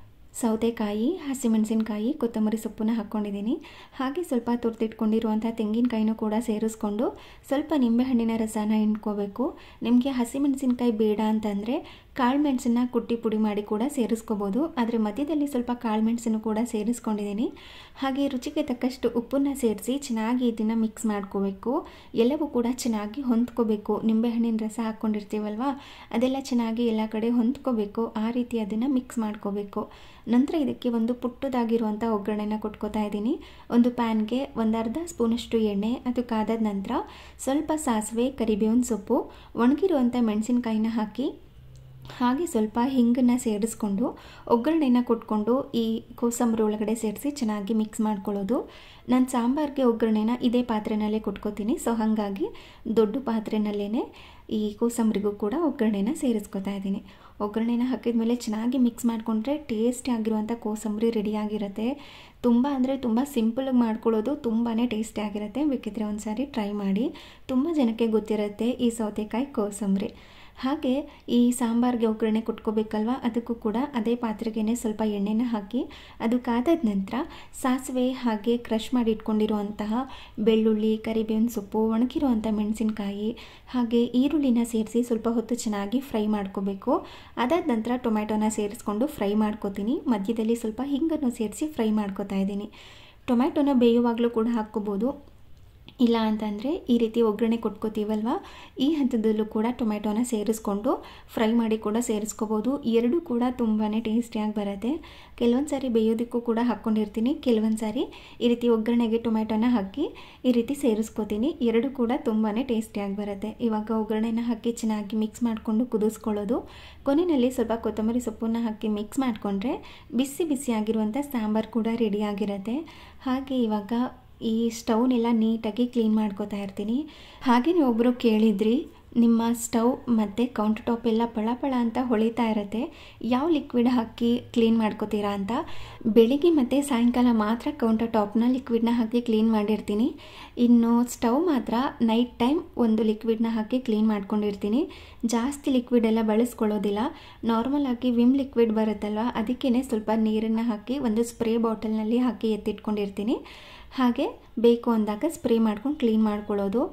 ಸೌತೆಕಾಯಿ ಹಸಿಮೆಣಸಿನ್ಕಾಯಿ ಕೊತ್ತಂಬರಿ ಸೊಪ್ಪನ್ನ ಹಾಕ್ಕೊಂಡಿದ್ದೀನಿ ಹಾಗೆ ಸ್ವಲ್ಪ ತುರ್ದಿಟ್ಕೊಂಡಿರುವಂಥ ತೆಂಗಿನಕಾಯಿನೂ ಕೂಡ ಸೇರಿಸ್ಕೊಂಡು ಸ್ವಲ್ಪ ನಿಂಬೆಹಣ್ಣಿನ ರಸನ ಹಿಂಡ್ಕೋಬೇಕು ನಿಮಗೆ ಹಸಿಮೆಣಸಿನ್ಕಾಯಿ ಬೇಡ ಅಂತಂದರೆ ಕಾಳು ಮೆಣಸನ್ನ ಕುಟ್ಟಿ ಪುಡಿ ಮಾಡಿ ಕೂಡ ಸೇರಿಸ್ಕೋಬೋದು ಆದರೆ ಮಧ್ಯದಲ್ಲಿ ಸ್ವಲ್ಪ ಕಾಳು ಮೆಣಸನ್ನು ಕೂಡ ಸೇರಿಸ್ಕೊಂಡಿದ್ದೀನಿ ಹಾಗೆ ರುಚಿಗೆ ತಕ್ಕಷ್ಟು ಉಪ್ಪನ್ನು ಸೇರಿಸಿ ಚೆನ್ನಾಗಿ ಇದನ್ನು ಮಿಕ್ಸ್ ಮಾಡ್ಕೋಬೇಕು ಎಲ್ಲವೂ ಕೂಡ ಚೆನ್ನಾಗಿ ಹೊಂದ್ಕೋಬೇಕು ನಿಂಬೆಹಣ್ಣಿನ ರಸ ಹಾಕ್ಕೊಂಡಿರ್ತೀವಲ್ವ ಅದೆಲ್ಲ ಚೆನ್ನಾಗಿ ಎಲ್ಲ ಕಡೆ ಹೊಂದ್ಕೋಬೇಕು ಆ ರೀತಿ ಅದನ್ನು ಮಿಕ್ಸ್ ಮಾಡ್ಕೋಬೇಕು ನಂತರ ಇದಕ್ಕೆ ಒಂದು ಪುಟ್ಟದಾಗಿರುವಂಥ ಒಗ್ಗರಣೆನ ಕೊಟ್ಕೋತಾ ಇದ್ದೀನಿ ಒಂದು ಪ್ಯಾನ್ಗೆ ಒಂದು ಅರ್ಧ ಸ್ಪೂನಷ್ಟು ಎಣ್ಣೆ ಅದು ಕಾದಾದ ನಂತರ ಸ್ವಲ್ಪ ಸಾಸಿವೆ ಕರಿಬೇವಿನ ಸೊಪ್ಪು ಒಣಗಿರುವಂಥ ಮೆಣಸಿನ್ಕಾಯಿನ ಹಾಕಿ ಹಾಗೆ ಸ್ವಲ್ಪ ಹಿಂಗನ್ನು ಸೇರಿಸ್ಕೊಂಡು ಒಗ್ಗರಣೆನ ಕೊಟ್ಕೊಂಡು ಈ ಕೋಸಂಬರಿ ಒಳಗಡೆ ಸೇರಿಸಿ ಚೆನ್ನಾಗಿ ಮಿಕ್ಸ್ ಮಾಡ್ಕೊಳ್ಳೋದು ನಾನು ಸಾಂಬಾರಿಗೆ ಒಗ್ಗರಣೆನ ಇದೇ ಪಾತ್ರೆನಲ್ಲೇ ಕೊಟ್ಕೋತೀನಿ ಸೊ ಹಾಗಾಗಿ ದೊಡ್ಡ ಪಾತ್ರೆನಲ್ಲೇ ಈ ಕೋಸಂಬರಿಗೂ ಕೂಡ ಒಗ್ಗರಣೆನ ಸೇರಿಸ್ಕೊತಾ ಇದ್ದೀನಿ ಒಗ್ಗರಣೆನ ಹಾಕಿದ ಮೇಲೆ ಚೆನ್ನಾಗಿ ಮಿಕ್ಸ್ ಮಾಡಿಕೊಂಡ್ರೆ ಟೇಸ್ಟಿ ಆಗಿರುವಂಥ ಕೋಸಂಬರಿ ರೆಡಿಯಾಗಿರುತ್ತೆ ತುಂಬ ಅಂದರೆ ತುಂಬ ಸಿಂಪಲಾಗಿ ಮಾಡ್ಕೊಳ್ಳೋದು ತುಂಬಾ ಟೇಸ್ಟಿ ಆಗಿರುತ್ತೆ ಬೇಕಿದ್ರೆ ಒಂದು ಸಾರಿ ಟ್ರೈ ಮಾಡಿ ತುಂಬ ಜನಕ್ಕೆ ಗೊತ್ತಿರುತ್ತೆ ಈ ಸೌತೆಕಾಯಿ ಕೋಸಂಬರಿ ಹಾಗೆ ಈ ಸಾಂಬಾರಿಗೆ ಒಗ್ಗರಣೆ ಕೊಟ್ಕೋಬೇಕಲ್ವ ಅದಕ್ಕೂ ಕೂಡ ಅದೇ ಪಾತ್ರೆಗೇ ಸ್ವಲ್ಪ ಎಣ್ಣೆನ ಹಾಕಿ ಅದು ಕಾದಾದ ನಂತರ ಸಾಸಿವೆ ಹಾಗೆ ಕ್ರಷ್ ಮಾಡಿ ಇಟ್ಕೊಂಡಿರುವಂತಹ ಬೆಳ್ಳುಳ್ಳಿ ಕರಿಬೇವಿನ ಸೊಪ್ಪು ಒಣಗಿರುವಂಥ ಮೆಣಸಿನ್ಕಾಯಿ ಹಾಗೆ ಈರುಳ್ಳಿನ ಸೇರಿಸಿ ಸ್ವಲ್ಪ ಹೊತ್ತು ಚೆನ್ನಾಗಿ ಫ್ರೈ ಮಾಡ್ಕೋಬೇಕು ಅದಾದ ನಂತರ ಟೊಮ್ಯಾಟೊನ ಸೇರಿಸ್ಕೊಂಡು ಫ್ರೈ ಮಾಡ್ಕೋತೀನಿ ಮಧ್ಯದಲ್ಲಿ ಸ್ವಲ್ಪ ಹಿಂಗನ್ನು ಸೇರಿಸಿ ಫ್ರೈ ಮಾಡ್ಕೋತಾ ಇದ್ದೀನಿ ಟೊಮ್ಯಾಟೊನ ಬೇಯುವಾಗಲೂ ಕೂಡ ಹಾಕ್ಕೋಬೋದು ಇಲ್ಲ ಅಂತಂದರೆ ಈ ರೀತಿ ಒಗ್ಗರಣೆ ಕೊಟ್ಕೋತೀವಲ್ವ ಈ ಹಂತದಲ್ಲೂ ಕೂಡ ಟೊಮೆಟೊನ ಸೇರಿಸ್ಕೊಂಡು ಫ್ರೈ ಮಾಡಿ ಕೂಡ ಸೇರಿಸ್ಕೋಬೋದು ಎರಡೂ ಕೂಡ ತುಂಬಾ ಟೇಸ್ಟಿಯಾಗಿ ಬರುತ್ತೆ ಕೆಲವೊಂದು ಸಾರಿ ಬೇಯೋದಕ್ಕೂ ಕೂಡ ಹಾಕ್ಕೊಂಡಿರ್ತೀನಿ ಕೆಲವೊಂದು ಸಾರಿ ಈ ರೀತಿ ಒಗ್ಗರಣೆಗೆ ಟೊಮೆಟೊನ ಹಾಕಿ ಈ ರೀತಿ ಸೇರಿಸ್ಕೋತೀನಿ ಎರಡೂ ಕೂಡ ತುಂಬಾ ಟೇಸ್ಟಿಯಾಗಿ ಬರುತ್ತೆ ಇವಾಗ ಒಗ್ಗರಣೆನ ಹಾಕಿ ಚೆನ್ನಾಗಿ ಮಿಕ್ಸ್ ಮಾಡಿಕೊಂಡು ಕುದಿಸ್ಕೊಳ್ಳೋದು ಕೊನೆಯಲ್ಲಿ ಸ್ವಲ್ಪ ಕೊತ್ತಂಬರಿ ಸೊಪ್ಪನ್ನು ಹಾಕಿ ಮಿಕ್ಸ್ ಮಾಡಿಕೊಂಡ್ರೆ ಬಿಸಿ ಬಿಸಿಯಾಗಿರುವಂಥ ಸಾಂಬಾರು ಕೂಡ ರೆಡಿಯಾಗಿರುತ್ತೆ ಹಾಗೆ ಇವಾಗ ಈ ಸ್ಟವ್ನೆಲ್ಲ ನೀಟಾಗಿ ಕ್ಲೀನ್ ಮಾಡ್ಕೋತಾ ಇರ್ತೀನಿ ಹಾಗೆಯೇ ಒಬ್ಬರು ಕೇಳಿದ್ರಿ ನಿಮ್ಮ ಸ್ಟವ್ ಮತ್ತು ಕೌಂಟರ್ ಟಾಪ್ ಎಲ್ಲ ಪಳ ಪಳ ಅಂತ ಹೊಳಿತಾ ಇರುತ್ತೆ ಯಾವ ಲಿಕ್ವಿಡ್ ಹಾಕಿ ಕ್ಲೀನ್ ಮಾಡ್ಕೋತೀರಾ ಅಂತ ಬೆಳಿಗ್ಗೆ ಮತ್ತು ಸಾಯಂಕಾಲ ಮಾತ್ರ ಕೌಂಟರ್ ಟಾಪ್ನ ಲಿಕ್ವಿಡ್ನ ಹಾಕಿ ಕ್ಲೀನ್ ಮಾಡಿರ್ತೀನಿ ಇನ್ನು ಸ್ಟವ್ ಮಾತ್ರ ನೈಟ್ ಟೈಮ್ ಒಂದು ಲಿಕ್ವಿಡ್ನ ಹಾಕಿ ಕ್ಲೀನ್ ಮಾಡ್ಕೊಂಡಿರ್ತೀನಿ ಜಾಸ್ತಿ ಲಿಕ್ವಿಡ್ ಎಲ್ಲ ಬಳಸ್ಕೊಳ್ಳೋದಿಲ್ಲ ನಾರ್ಮಲ್ ಆಗಿ ವಿಮ್ ಲಿಕ್ವಿಡ್ ಬರುತ್ತಲ್ವ ಅದಕ್ಕೇ ಸ್ವಲ್ಪ ನೀರನ್ನು ಹಾಕಿ ಒಂದು ಸ್ಪ್ರೇ ಬಾಟಲ್ನಲ್ಲಿ ಹಾಕಿ ಎತ್ತಿಟ್ಕೊಂಡಿರ್ತೀನಿ ಹಾಗೆ ಬೇಕು ಅಂದಾಗ ಸ್ಪ್ರೇ ಮಾಡ್ಕೊಂಡು ಕ್ಲೀನ್ ಮಾಡ್ಕೊಳ್ಳೋದು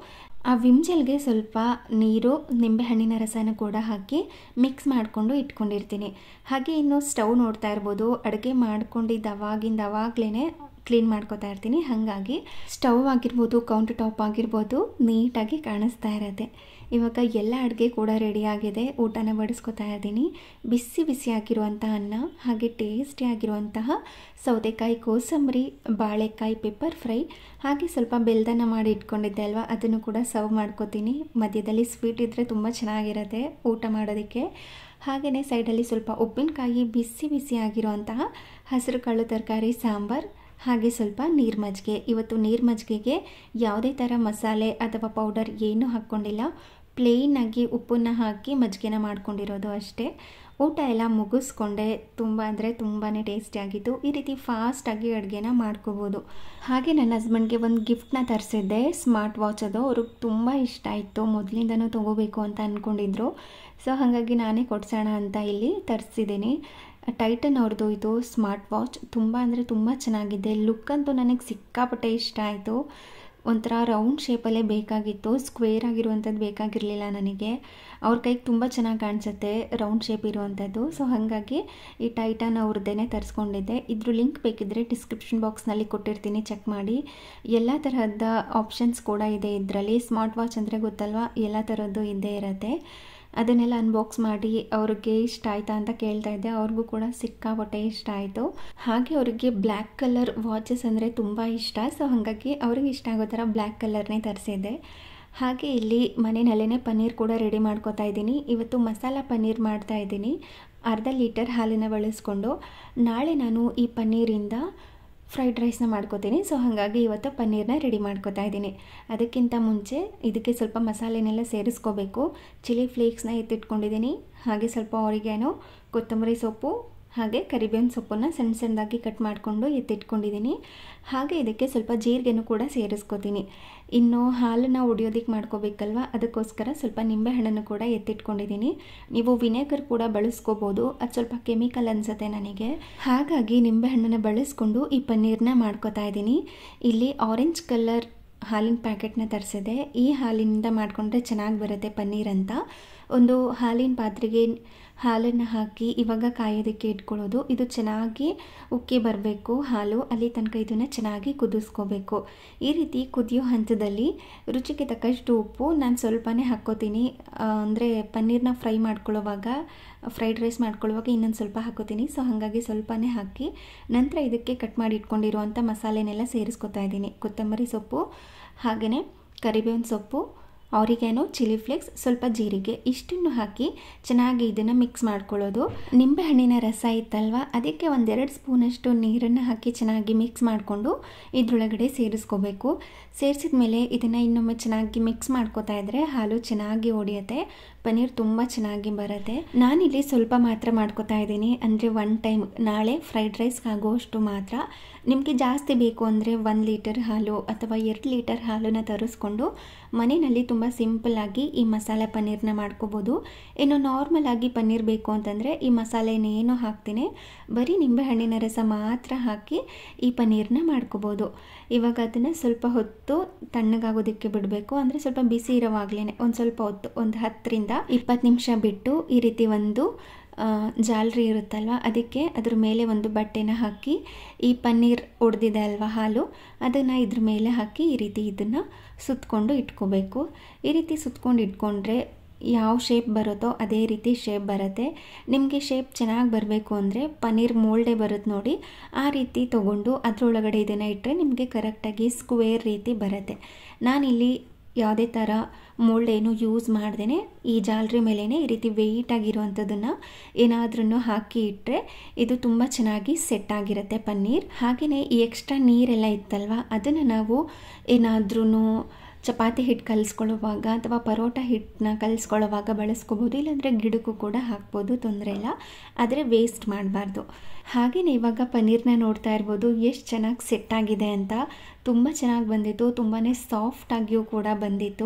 ಆ ವಿಮ್ ಜೆಲ್ಗೆ ಸ್ವಲ್ಪ ನೀರು ನಿಂಬೆಹಣ್ಣಿನ ರಸನ ಕೂಡ ಹಾಕಿ ಮಿಕ್ಸ್ ಮಾಡಿಕೊಂಡು ಇಟ್ಕೊಂಡಿರ್ತೀನಿ ಹಾಗೆ ಇನ್ನು ಸ್ಟವ್ ನೋಡ್ತಾ ಇರ್ಬೋದು ಅಡುಗೆ ಮಾಡ್ಕೊಂಡಿದ್ದು ಅವಾಗಿಂದ ಅವಾಗಲೇ ಕ್ಲೀನ್ ಮಾಡ್ಕೋತಾ ಇರ್ತೀನಿ ಹಾಗಾಗಿ ಸ್ಟವ್ ಆಗಿರ್ಬೋದು ಕೌಂಟರ್ ಟಾಪ್ ಆಗಿರ್ಬೋದು ನೀಟಾಗಿ ಕಾಣಿಸ್ತಾ ಇರತ್ತೆ ಇವಾಗ ಎಲ್ಲ ಅಡುಗೆ ಕೂಡ ರೆಡಿಯಾಗಿದೆ ಊಟನ ಬಡಿಸ್ಕೊತಾ ಇದ್ದೀನಿ ಬಿಸಿ ಬಿಸಿ ಆಗಿರುವಂಥ ಅನ್ನ ಹಾಗೆ ಟೇಸ್ಟಿ ಆಗಿರುವಂತಹ ಸೌತೆಕಾಯಿ ಕೋಸಂಬರಿ ಬಾಳೆಕಾಯಿ ಪೆಪ್ಪರ್ ಫ್ರೈ ಹಾಗೆ ಸ್ವಲ್ಪ ಬೆಲ್ದನ ಮಾಡಿ ಇಟ್ಕೊಂಡಿದ್ದೆ ಅಲ್ವಾ ಅದನ್ನು ಕೂಡ ಸರ್ವ್ ಮಾಡ್ಕೋತೀನಿ ಮಧ್ಯದಲ್ಲಿ ಸ್ವೀಟ್ ಇದ್ದರೆ ತುಂಬ ಚೆನ್ನಾಗಿರುತ್ತೆ ಊಟ ಮಾಡೋದಕ್ಕೆ ಹಾಗೆಯೇ ಸೈಡಲ್ಲಿ ಸ್ವಲ್ಪ ಉಪ್ಪಿನಕಾಯಿ ಬಿಸಿ ಬಿಸಿ ಆಗಿರುವಂತಹ ಹಸಿರು ಕಾಳು ತರಕಾರಿ ಸಾಂಬಾರು ಹಾಗೆ ಸ್ವಲ್ಪ ನೀರು ಮಜ್ಜಿಗೆ ಇವತ್ತು ನೀರು ಮಜ್ಜಿಗೆಗೆ ಯಾವುದೇ ಥರ ಮಸಾಲೆ ಅಥವಾ ಪೌಡರ್ ಏನೂ ಹಾಕ್ಕೊಂಡಿಲ್ಲ ಪ್ಲೇನಾಗಿ ಉಪ್ಪನ್ನು ಹಾಕಿ ಮಜ್ಜಿಗೆನ ಮಾಡ್ಕೊಂಡಿರೋದು ಅಷ್ಟೇ ಊಟ ಎಲ್ಲ ಮುಗಿಸ್ಕೊಂಡೆ ತುಂಬ ಅಂದರೆ ತುಂಬಾ ಟೇಸ್ಟಿಯಾಗಿತ್ತು ಈ ರೀತಿ ಫಾಸ್ಟಾಗಿ ಅಡುಗೆನ ಮಾಡ್ಕೋಬೋದು ಹಾಗೆ ನನ್ನ ಹಸ್ಬೆಂಡ್ಗೆ ಒಂದು ಗಿಫ್ಟ್ನ ತರಿಸಿದ್ದೆ ಸ್ಮಾರ್ಟ್ ವಾಚ್ ಅದು ಅವ್ರಿಗೆ ತುಂಬ ಇಷ್ಟ ಆಯಿತು ಮೊದಲಿಂದನೂ ತೊಗೋಬೇಕು ಅಂತ ಅಂದ್ಕೊಂಡಿದ್ರು ಸೊ ಹಾಗಾಗಿ ನಾನೇ ಕೊಡ್ಸೋಣ ಅಂತ ಇಲ್ಲಿ ತರಿಸಿದ್ದೀನಿ ಟೈಟನ್ ಅವ್ರದ್ದು ಇದು ಸ್ಮಾರ್ಟ್ ವಾಚ್ ತುಂಬ ಅಂದರೆ ತುಂಬ ಚೆನ್ನಾಗಿದೆ ಲುಕ್ ಅಂತೂ ನನಗೆ ಸಿಕ್ಕಾಪಟ್ಟೆ ಇಷ್ಟ ಆಯಿತು ಒಂಥರ ರೌಂಡ್ ಶೇಪಲ್ಲೇ ಬೇಕಾಗಿತ್ತು ಸ್ಕ್ವೇರ್ ಆಗಿರುವಂಥದ್ದು ಬೇಕಾಗಿರಲಿಲ್ಲ ನನಗೆ ಅವ್ರ ಕೈಗೆ ತುಂಬ ಚೆನ್ನಾಗಿ ಕಾಣಿಸುತ್ತೆ ರೌಂಡ್ ಶೇಪ್ ಇರುವಂಥದ್ದು ಸೊ ಹಾಗಾಗಿ ಈ ಟೈಟನ್ ಅವ್ರದ್ದೇ ತರಿಸ್ಕೊಂಡಿದ್ದೆ ಇದ್ರ ಲಿಂಕ್ ಬೇಕಿದ್ದರೆ ಡಿಸ್ಕ್ರಿಪ್ಷನ್ ಬಾಕ್ಸ್ನಲ್ಲಿ ಕೊಟ್ಟಿರ್ತೀನಿ ಚೆಕ್ ಮಾಡಿ ಎಲ್ಲ ತರಹದ ಆಪ್ಷನ್ಸ್ ಕೂಡ ಇದೆ ಇದರಲ್ಲಿ ಸ್ಮಾರ್ಟ್ ವಾಚ್ ಅಂದರೆ ಗೊತ್ತಲ್ವಾ ಎಲ್ಲ ಥರದ್ದು ಇದ್ದೇ ಇರುತ್ತೆ ಅದನ್ನೆಲ್ಲ ಅನ್ಬಾಕ್ಸ್ ಮಾಡಿ ಅವ್ರಿಗೆ ಇಷ್ಟ ಆಯ್ತಾ ಅಂತ ಕೇಳ್ತಾ ಇದ್ದೆ ಅವ್ರಿಗೂ ಕೂಡ ಸಿಕ್ಕಾಪಟ್ಟೆ ಇಷ್ಟ ಆಯಿತು ಹಾಗೆ ಅವರಿಗೆ ಬ್ಲ್ಯಾಕ್ ಕಲರ್ ವಾಚಸ್ ಅಂದರೆ ತುಂಬ ಇಷ್ಟ ಸೊ ಹಾಗಾಗಿ ಅವ್ರಿಗೆ ಇಷ್ಟ ಆಗೋ ಥರ ಬ್ಲ್ಯಾಕ್ ಕಲರ್ನೇ ತರಿಸಿದ್ದೆ ಹಾಗೆ ಇಲ್ಲಿ ಮನೆಯಲ್ಲೇ ಪನ್ನೀರ್ ಕೂಡ ರೆಡಿ ಮಾಡ್ಕೋತಾ ಇದ್ದೀನಿ ಇವತ್ತು ಮಸಾಲ ಪನ್ನೀರ್ ಮಾಡ್ತಾ ಇದ್ದೀನಿ ಅರ್ಧ ಲೀಟರ್ ಹಾಲನ್ನು ಬಳಸ್ಕೊಂಡು ನಾಳೆ ನಾನು ಈ ಪನ್ನೀರಿಂದ ಫ್ರೈಡ್ ರೈಸ್ನ ಮಾಡ್ಕೋತೀನಿ ಸೊ ಹಾಗಾಗಿ ಇವತ್ತು ಪನ್ನೀರ್ನ ರೆಡಿ ಮಾಡ್ಕೋತಾ ಇದ್ದೀನಿ ಅದಕ್ಕಿಂತ ಮುಂಚೆ ಇದಕ್ಕೆ ಸ್ವಲ್ಪ ಮಸಾಲೆನೆಲ್ಲ ಸೇರಿಸ್ಕೋಬೇಕು ಚಿಲ್ಲಿ ಫ್ಲೇಕ್ಸ್ನ ಎತ್ತಿಟ್ಕೊಂಡಿದ್ದೀನಿ ಹಾಗೆ ಸ್ವಲ್ಪ ಆರಿಗ್ಯಾನೋ ಕೊತ್ತಂಬರಿ ಸೊಪ್ಪು ಹಾಗೆ ಕರಿಬೇವಿನ ಸೊಪ್ಪನ್ನು ಸಣ್ಣ ಸಣ್ಣದಾಗಿ ಕಟ್ ಮಾಡಿಕೊಂಡು ಎತ್ತಿಟ್ಕೊಂಡಿದ್ದೀನಿ ಹಾಗೆ ಇದಕ್ಕೆ ಸ್ವಲ್ಪ ಜೀರಿಗೆನೂ ಕೂಡ ಸೇರಿಸ್ಕೋತೀನಿ ಇನ್ನು ಹಾಲನ್ನು ಒಡೆಯೋದಕ್ಕೆ ಮಾಡ್ಕೋಬೇಕಲ್ವ ಅದಕ್ಕೋಸ್ಕರ ಸ್ವಲ್ಪ ನಿಂಬೆಹಣ್ಣನ್ನು ಕೂಡ ಎತ್ತಿಟ್ಕೊಂಡಿದ್ದೀನಿ ನೀವು ವಿನೆಗರ್ ಕೂಡ ಬಳಸ್ಕೋಬೋದು ಅದು ಸ್ವಲ್ಪ ಕೆಮಿಕಲ್ ಅನಿಸುತ್ತೆ ನನಗೆ ಹಾಗಾಗಿ ನಿಂಬೆಹಣ್ಣನ್ನು ಬಳಸ್ಕೊಂಡು ಈ ಪನ್ನೀರ್ನ ಮಾಡ್ಕೋತಾ ಇದ್ದೀನಿ ಇಲ್ಲಿ ಆರೆಂಜ್ ಕಲರ್ ಹಾಲಿನ ಪ್ಯಾಕೆಟ್ನ ತರಿಸಿದೆ ಈ ಹಾಲಿನಿಂದ ಮಾಡಿಕೊಂಡ್ರೆ ಚೆನ್ನಾಗಿ ಬರುತ್ತೆ ಪನ್ನೀರ್ ಅಂತ ಒಂದು ಹಾಲಿನ ಪಾತ್ರೆಗೆ ಹಾಲನ್ನು ಹಾಕಿ ಇವಾಗ ಕಾಯೋದಕ್ಕೆ ಇಟ್ಕೊಳ್ಳೋದು ಇದು ಚೆನ್ನಾಗಿ ಉಕ್ಕಿ ಬರಬೇಕು ಹಾಲು ಅಲ್ಲಿ ತನಕ ಇದನ್ನು ಚೆನ್ನಾಗಿ ಕುದಿಸ್ಕೋಬೇಕು ಈ ರೀತಿ ಕುದಿಯೋ ಹಂತದಲ್ಲಿ ರುಚಿಗೆ ತಕ್ಕಷ್ಟು ಉಪ್ಪು ನಾನು ಸ್ವಲ್ಪನೇ ಹಾಕ್ಕೋತೀನಿ ಅಂದರೆ ಪನ್ನೀರ್ನ ಫ್ರೈ ಮಾಡ್ಕೊಳ್ಳೋವಾಗ ಫ್ರೈಡ್ ರೈಸ್ ಮಾಡ್ಕೊಳ್ಳುವಾಗ ಇನ್ನೊಂದು ಸ್ವಲ್ಪ ಹಾಕೋತೀನಿ ಸೊ ಹಾಗಾಗಿ ಸ್ವಲ್ಪನೇ ಹಾಕಿ ನಂತರ ಇದಕ್ಕೆ ಕಟ್ ಮಾಡಿ ಇಟ್ಕೊಂಡಿರುವಂಥ ಮಸಾಲೆನೆಲ್ಲ ಸೇರಿಸ್ಕೊತಾ ಇದ್ದೀನಿ ಕೊತ್ತಂಬರಿ ಸೊಪ್ಪು ಹಾಗೆಯೇ ಕರಿಬೇವಿನ ಸೊಪ್ಪು ಆರಿಗ್ಯಾನೋ ಚಿಲ್ಲಿ ಫ್ಲೇಕ್ಸ್ ಸ್ವಲ್ಪ ಜೀರಿಗೆ ಇಷ್ಟನ್ನು ಹಾಕಿ ಚೆನ್ನಾಗಿ ಇದನ್ನು ಮಿಕ್ಸ್ ಮಾಡ್ಕೊಳ್ಳೋದು ನಿಂಬೆಹಣ್ಣಿನ ರಸ ಇತ್ತಲ್ವ ಅದಕ್ಕೆ ಒಂದೆರಡು ಸ್ಪೂನಷ್ಟು ನೀರನ್ನು ಹಾಕಿ ಚೆನ್ನಾಗಿ ಮಿಕ್ಸ್ ಮಾಡಿಕೊಂಡು ಇದರೊಳಗಡೆ ಸೇರಿಸ್ಕೋಬೇಕು ಸೇರಿಸಿದ ಮೇಲೆ ಇದನ್ನು ಇನ್ನೊಮ್ಮೆ ಚೆನ್ನಾಗಿ ಮಿಕ್ಸ್ ಮಾಡ್ಕೋತಾ ಇದ್ದರೆ ಹಾಲು ಚೆನ್ನಾಗಿ ಒಡೆಯುತ್ತೆ ಪನ್ನೀರ್ ತುಂಬ ಚೆನ್ನಾಗಿ ಬರುತ್ತೆ ನಾನಿಲ್ಲಿ ಸ್ವಲ್ಪ ಮಾತ್ರ ಮಾಡ್ಕೋತಾ ಇದ್ದೀನಿ ಅಂದರೆ ಒನ್ ಟೈಮ್ ನಾಳೆ ಫ್ರೈಡ್ ರೈಸ್ಗೆ ಆಗುವಷ್ಟು ಮಾತ್ರ ನಿಮಗೆ ಜಾಸ್ತಿ ಬೇಕು ಅಂದರೆ ಒಂದು ಲೀಟರ್ ಹಾಲು ಅಥವಾ ಎರಡು ಲೀಟರ್ ಹಾಲನ್ನು ತರಿಸ್ಕೊಂಡು ಮನೆಯಲ್ಲಿ ತುಂಬ ಸಿಂಪಲ್ಲಾಗಿ ಈ ಮಸಾಲೆ ಪನ್ನೀರ್ನ ಮಾಡ್ಕೋಬೋದು ಇನ್ನು ನಾರ್ಮಲ್ ಆಗಿ ಪನ್ನೀರ್ ಬೇಕು ಅಂತಂದರೆ ಈ ಮಸಾಲೆನೇನು ಹಾಕ್ತೀನಿ ಬರೀ ನಿಂಬೆಹಣ್ಣಿನ ರಸ ಮಾತ್ರ ಹಾಕಿ ಈ ಪನ್ನೀರ್ನ ಮಾಡ್ಕೋಬೋದು ಇವಾಗ ಅದನ್ನು ಸ್ವಲ್ಪ ಹೊತ್ತು ತಣ್ಣಗಾಗೋದಕ್ಕೆ ಬಿಡಬೇಕು ಅಂದರೆ ಸ್ವಲ್ಪ ಬಿಸಿ ಇರೋವಾಗಲೇ ಒಂದು ಸ್ವಲ್ಪ ಹೊತ್ತು ಒಂದು ಹತ್ತರಿಂದ ಇಪ್ಪತ್ತು ನಿಮಿಷ ಬಿಟ್ಟು ಈ ರೀತಿ ಒಂದು ಜಾಲರಿ ಇರುತ್ತಲ್ವ ಅದಕ್ಕೆ ಅದ್ರ ಮೇಲೆ ಒಂದು ಬಟ್ಟೆನ ಹಾಕಿ ಈ ಪನ್ನೀರ್ ಒಡೆದಿದೆ ಅಲ್ವಾ ಹಾಲು ಅದನ್ನು ಇದ್ರ ಮೇಲೆ ಹಾಕಿ ಈ ರೀತಿ ಇದನ್ನು ಸುತ್ತಕೊಂಡು ಇಟ್ಕೋಬೇಕು ಈ ರೀತಿ ಸುತ್ಕೊಂಡು ಇಟ್ಕೊಂಡ್ರೆ ಯಾವ ಶೇಪ್ ಬರುತ್ತೋ ಅದೇ ರೀತಿ ಶೇಪ್ ಬರುತ್ತೆ ನಿಮಗೆ ಶೇಪ್ ಚೆನ್ನಾಗಿ ಬರಬೇಕು ಅಂದರೆ ಪನ್ನೀರ್ ಮೋಲ್ಡೇ ಬರುತ್ತೆ ನೋಡಿ ಆ ರೀತಿ ತೊಗೊಂಡು ಅದರೊಳಗಡೆ ಇದನ್ನು ಇಟ್ಟರೆ ನಿಮಗೆ ಕರೆಕ್ಟಾಗಿ ಸ್ಕ್ವೇರ್ ರೀತಿ ಬರುತ್ತೆ ನಾನಿಲ್ಲಿ ಯಾವುದೇ ಥರ ಮೋಲ್ಡ್ ಏನು ಯೂಸ್ ಮಾಡ್ದೇ ಈ ಜಾಲರಿ ಮೇಲೇ ಈ ರೀತಿ ವೆಯ್ಟ್ ಆಗಿರುವಂಥದ್ದನ್ನು ಏನಾದ್ರೂ ಹಾಕಿ ಇಟ್ಟರೆ ಇದು ತುಂಬ ಚೆನ್ನಾಗಿ ಸೆಟ್ ಆಗಿರುತ್ತೆ ಪನ್ನೀರ್ ಹಾಗೆಯೇ ಈ ಎಕ್ಸ್ಟ್ರಾ ನೀರೆಲ್ಲ ಇತ್ತಲ್ವ ಅದನ್ನು ನಾವು ಏನಾದ್ರೂ ಚಪಾತಿ ಹಿಟ್ಟು ಕಲಿಸ್ಕೊಳ್ಳುವಾಗ ಅಥವಾ ಪರೋಟ ಹಿಟ್ಟನ್ನ ಕಲಿಸ್ಕೊಳ್ಳುವಾಗ ಬಳಸ್ಕೋಬೋದು ಇಲ್ಲಾಂದರೆ ಗಿಡಕ್ಕೂ ಕೂಡ ಹಾಕ್ಬೋದು ತೊಂದರೆ ಇಲ್ಲ ಆದರೆ ವೇಸ್ಟ್ ಮಾಡಬಾರ್ದು ಹಾಗೆಯೇ ಇವಾಗ ಪನ್ನೀರ್ನ ನೋಡ್ತಾ ಇರ್ಬೋದು ಎಷ್ಟು ಚೆನ್ನಾಗಿ ಸೆಟ್ ಆಗಿದೆ ಅಂತ ತುಂಬ ಚೆನ್ನಾಗಿ ಬಂದಿತ್ತು ತುಂಬಾ ಸಾಫ್ಟಾಗಿಯೂ ಕೂಡ ಬಂದಿತ್ತು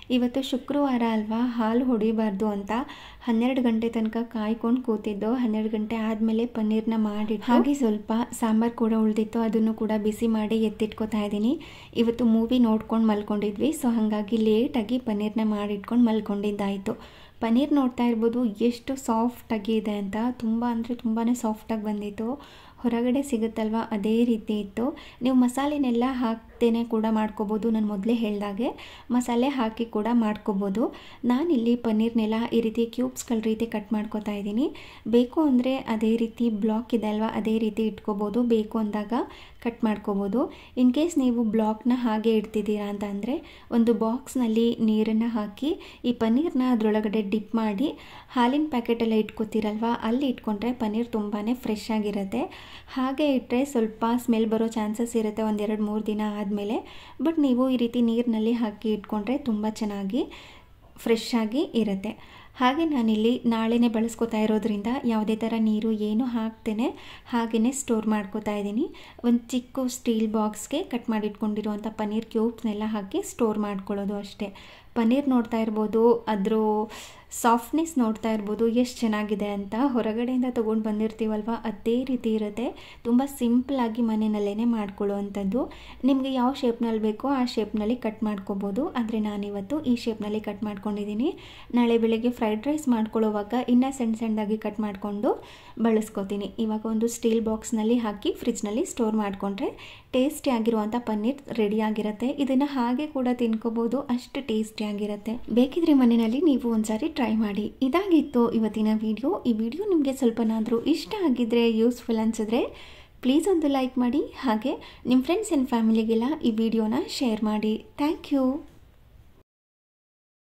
ಇವತ್ತು ಶುಕ್ರವಾರ ಅಲ್ವಾ ಹಾಲು ಹೊಡಿಬಾರ್ದು ಅಂತ ಹನ್ನೆರಡು ಗಂಟೆ ತನಕ ಕಾಯ್ಕೊಂಡು ಕೂತಿದ್ದು ಹನ್ನೆರಡು ಗಂಟೆ ಆದಮೇಲೆ ಪನ್ನೀರ್ನ ಮಾಡಿ ಹಾಗೆ ಸ್ವಲ್ಪ ಸಾಂಬಾರು ಕೂಡ ಉಳಿದಿತ್ತು ಅದನ್ನು ಕೂಡ ಬಿಸಿ ಮಾಡಿ ಎತ್ತಿಟ್ಕೋತಾ ಇದ್ದೀನಿ ಇವತ್ತು ಮೂವಿ ನೋಡ್ಕೊಂಡು ಮಲ್ಕೊಂಡಿದ್ವಿ ಸೊ ಹಾಗಾಗಿ ಲೇಟಾಗಿ ಪನ್ನೀರ್ನ ಮಾಡಿಟ್ಕೊಂಡು ಮಲ್ಕೊಂಡಿದ್ದಾಯಿತು ಪನ್ನೀರ್ ನೋಡ್ತಾ ಇರ್ಬೋದು ಎಷ್ಟು ಸಾಫ್ಟಾಗಿ ಇದೆ ಅಂತ ತುಂಬ ಅಂದರೆ ತುಂಬಾ ಸಾಫ್ಟಾಗಿ ಬಂದಿತ್ತು ಹೊರಗಡೆ ಸಿಗುತ್ತಲ್ವ ಅದೇ ರೀತಿ ಇತ್ತು ನೀವು ಮಸಾಲೆನೆಲ್ಲ ಹಾಕ್ತೇನೆ ಕೂಡ ಮಾಡ್ಕೋಬೋದು ನಾನು ಮೊದಲೇ ಹೇಳ್ದಾಗೆ ಮಸಾಲೆ ಹಾಕಿ ಕೂಡ ಮಾಡ್ಕೋಬೋದು ನಾನಿಲ್ಲಿ ಪನ್ನೀರ್ನೆಲ್ಲ ಈ ರೀತಿ ಕ್ಯೂಬ್ಸ್ಗಳ ರೀತಿ ಕಟ್ ಮಾಡ್ಕೋತಾ ಇದ್ದೀನಿ ಬೇಕು ಅಂದರೆ ಅದೇ ರೀತಿ ಬ್ಲಾಕ್ ಇದೆ ಅಲ್ವಾ ಅದೇ ರೀತಿ ಇಟ್ಕೋಬೋದು ಬೇಕು ಅಂದಾಗ ಕಟ್ ಮಾಡ್ಕೋಬೋದು ಇನ್ ಕೇಸ್ ನೀವು ಬ್ಲಾಕ್ನ ಹಾಗೆ ಇಡ್ತಿದ್ದೀರಾ ಅಂತ ಅಂದರೆ ಒಂದು ಬಾಕ್ಸ್ನಲ್ಲಿ ನೀರನ್ನು ಹಾಕಿ ಈ ಪನ್ನೀರ್ನ ಅದರೊಳಗಡೆ ಡಿಪ್ ಮಾಡಿ ಹಾಲಿನ ಪ್ಯಾಕೆಟೆಲ್ಲ ಇಟ್ಕೋತೀರಲ್ವ ಅಲ್ಲಿ ಇಟ್ಕೊಂಡ್ರೆ ಪನ್ನೀರ್ ತುಂಬಾ ಫ್ರೆಶ್ ಆಗಿರುತ್ತೆ ಹಾಗೆ ಇಟ್ಟರೆ ಸ್ವಲ್ಪ ಸ್ಮೆಲ್ ಬರೋ ಚಾನ್ಸಸ್ ಇರುತ್ತೆ ಒಂದೆರಡು ಮೂರು ದಿನ ಆದಮೇಲೆ ಬಟ್ ನೀವು ಈ ರೀತಿ ನೀರಿನಲ್ಲಿ ಹಾಕಿ ಇಟ್ಕೊಂಡ್ರೆ ತುಂಬ ಚೆನ್ನಾಗಿ ಫ್ರೆಶ್ ಆಗಿ ಇರುತ್ತೆ ಹಾಗೆ ನಾನಿಲ್ಲಿ ನಾಳೆನೇ ಬಳಸ್ಕೊತಾ ಇರೋದ್ರಿಂದ ಯಾವುದೇ ಥರ ನೀರು ಏನು ಹಾಕ್ತೇನೆ ಹಾಗೆಯೇ ಸ್ಟೋರ್ ಮಾಡ್ಕೋತಾ ಇದ್ದೀನಿ ಒಂದು ಚಿಕ್ಕ ಸ್ಟೀಲ್ ಬಾಕ್ಸ್ಗೆ ಕಟ್ ಮಾಡಿಟ್ಕೊಂಡಿರುವಂಥ ಪನ್ನೀರ್ ಕ್ಯೂಬ್ಸ್ನೆಲ್ಲ ಹಾಕಿ ಸ್ಟೋರ್ ಮಾಡ್ಕೊಳ್ಳೋದು ಅಷ್ಟೇ ಪನ್ನೀರ್ ನೋಡ್ತಾ ಇರ್ಬೋದು ಅದ್ರ ಸಾಫ್ಟ್ನೆಸ್ ನೋಡ್ತಾ ಇರ್ಬೋದು ಎಷ್ಟು ಚೆನ್ನಾಗಿದೆ ಅಂತ ಹೊರಗಡೆಯಿಂದ ತೊಗೊಂಡು ಬಂದಿರ್ತೀವಲ್ವ ಅದೇ ರೀತಿ ಇರುತ್ತೆ ತುಂಬ ಸಿಂಪಲಾಗಿ ಮನೆಯಲ್ಲೇ ಮಾಡ್ಕೊಳ್ಳುವಂಥದ್ದು ನಿಮಗೆ ಯಾವ ಶೇಪ್ನಲ್ಲಿ ಬೇಕೋ ಆ ಶೇಪ್ನಲ್ಲಿ ಕಟ್ ಮಾಡ್ಕೋಬೋದು ಆದರೆ ನಾನಿವತ್ತು ಈ ಶೇಪ್ನಲ್ಲಿ ಕಟ್ ಮಾಡ್ಕೊಂಡಿದ್ದೀನಿ ನಾಳೆ ಬೆಳಗ್ಗೆ ಫ್ರೈಡ್ ರೈಸ್ ಮಾಡ್ಕೊಳ್ಳೋವಾಗ ಇನ್ನೂ ಸಣ್ಣ ಸಣ್ಣದಾಗಿ ಕಟ್ ಮಾಡಿಕೊಂಡು ಬಳಸ್ಕೊತೀನಿ ಇವಾಗ ಒಂದು ಸ್ಟೀಲ್ ಬಾಕ್ಸ್ನಲ್ಲಿ ಹಾಕಿ ಫ್ರಿಜ್ನಲ್ಲಿ ಸ್ಟೋರ್ ಮಾಡಿಕೊಂಡ್ರೆ ಟೇಸ್ಟಿ ಆಗಿರುವಂಥ ಪನ್ನೀರ್ ರೆಡಿಯಾಗಿರುತ್ತೆ ಇದನ್ನು ಹಾಗೆ ಕೂಡ ತಿನ್ಕೋಬೋದು ಅಷ್ಟು ಟೇಸ್ಟಿಯಾಗಿರುತ್ತೆ ಬೇಕಿದ್ರೆ ಮನೆಯಲ್ಲಿ ನೀವು ಒಂದ್ಸಾರಿ ಟ್ರೈ ಮಾಡಿ ಇದಾಗಿತ್ತು ಇವತ್ತಿನ ವಿಡಿಯೋ ಈ ವಿಡಿಯೋ ನಿಮಗೆ ಸ್ವಲ್ಪನಾದರೂ ಇಷ್ಟ ಆಗಿದ್ದರೆ ಯೂಸ್ಫುಲ್ ಅನಿಸಿದ್ರೆ ಪ್ಲೀಸ್ ಒಂದು ಲೈಕ್ ಮಾಡಿ ಹಾಗೆ ನಿಮ್ಮ ಫ್ರೆಂಡ್ಸ್ ಆ್ಯಂಡ್ ಫ್ಯಾಮಿಲಿಗೆಲ್ಲ ಈ ವಿಡಿಯೋನ ಶೇರ್ ಮಾಡಿ ಥ್ಯಾಂಕ್ ಯು